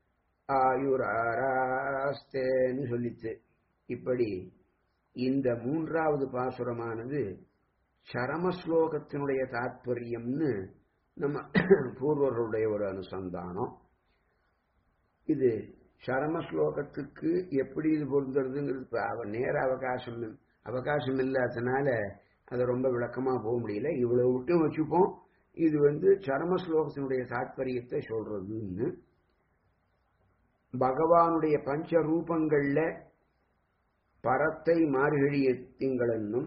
ஆயுராராஸ்தேன்னு சொல்லித்து இப்படி இந்த மூன்றாவது பாசுரமானது சரம ஸ்லோகத்தினுடைய தாத்பரியம்னு நம்ம பூர்வர்களுடைய ஒரு அனுசந்தானம் இது சரம ஸ்லோகத்துக்கு எப்படி இது பொருந்துறதுங்கிறது இப்ப அவ நேர அவகாசம் இல்ல- அவகாசம் இல்லாதனால அதை ரொம்ப விளக்கமா போக முடியல இவ்வளவு விட்டும் வச்சுப்போம் இது வந்து சரம ஸ்லோகத்தினுடைய தாத்பரியத்தை சொல்றதுன்னு பகவானுடைய பஞ்ச ரூபங்கள்ல பரத்தை மார்கழிய திங்களென்னும்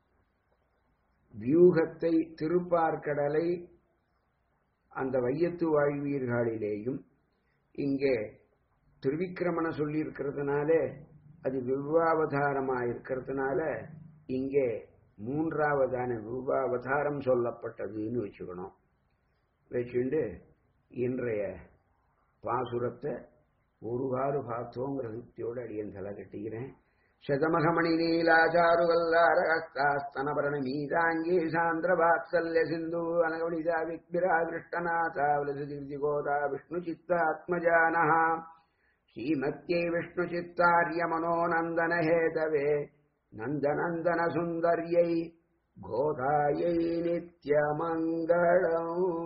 வியூகத்தை திருப்பார்கடலை அந்த வையத்து வாழ்வீர்களிலேயும் இங்கே திருவிக்கிரமண சொல்லி இருக்கிறதுனால அது விவாவதாரமா இருக்கிறதுனால இங்கே மூன்றாவதான விவாவதாரம் சொல்லப்பட்டதுன்னு வச்சுக்கணும் வச்சுண்டு இன்றைய பாசுரத்தை ஒருவாறு பார்த்தோங்கிற திருப்தியோடு அடியன் தலை கட்டிக்கிறேன் శతమహమణి నీలాచారు వల్లారహస్తాస్తనభరణ మీతాంగీ సాంద్ర వాత్సల్య సింధు అనగవళితా విక్విరాకృష్టనాథావలసి గోదా విష్ణు చిత్తాత్మజాన శ్రీమత్యై విష్ణు చిత్తార్య మనోనందన హేతవే నందనందన సుందర్యై గోదాయై నిత్యమంగళం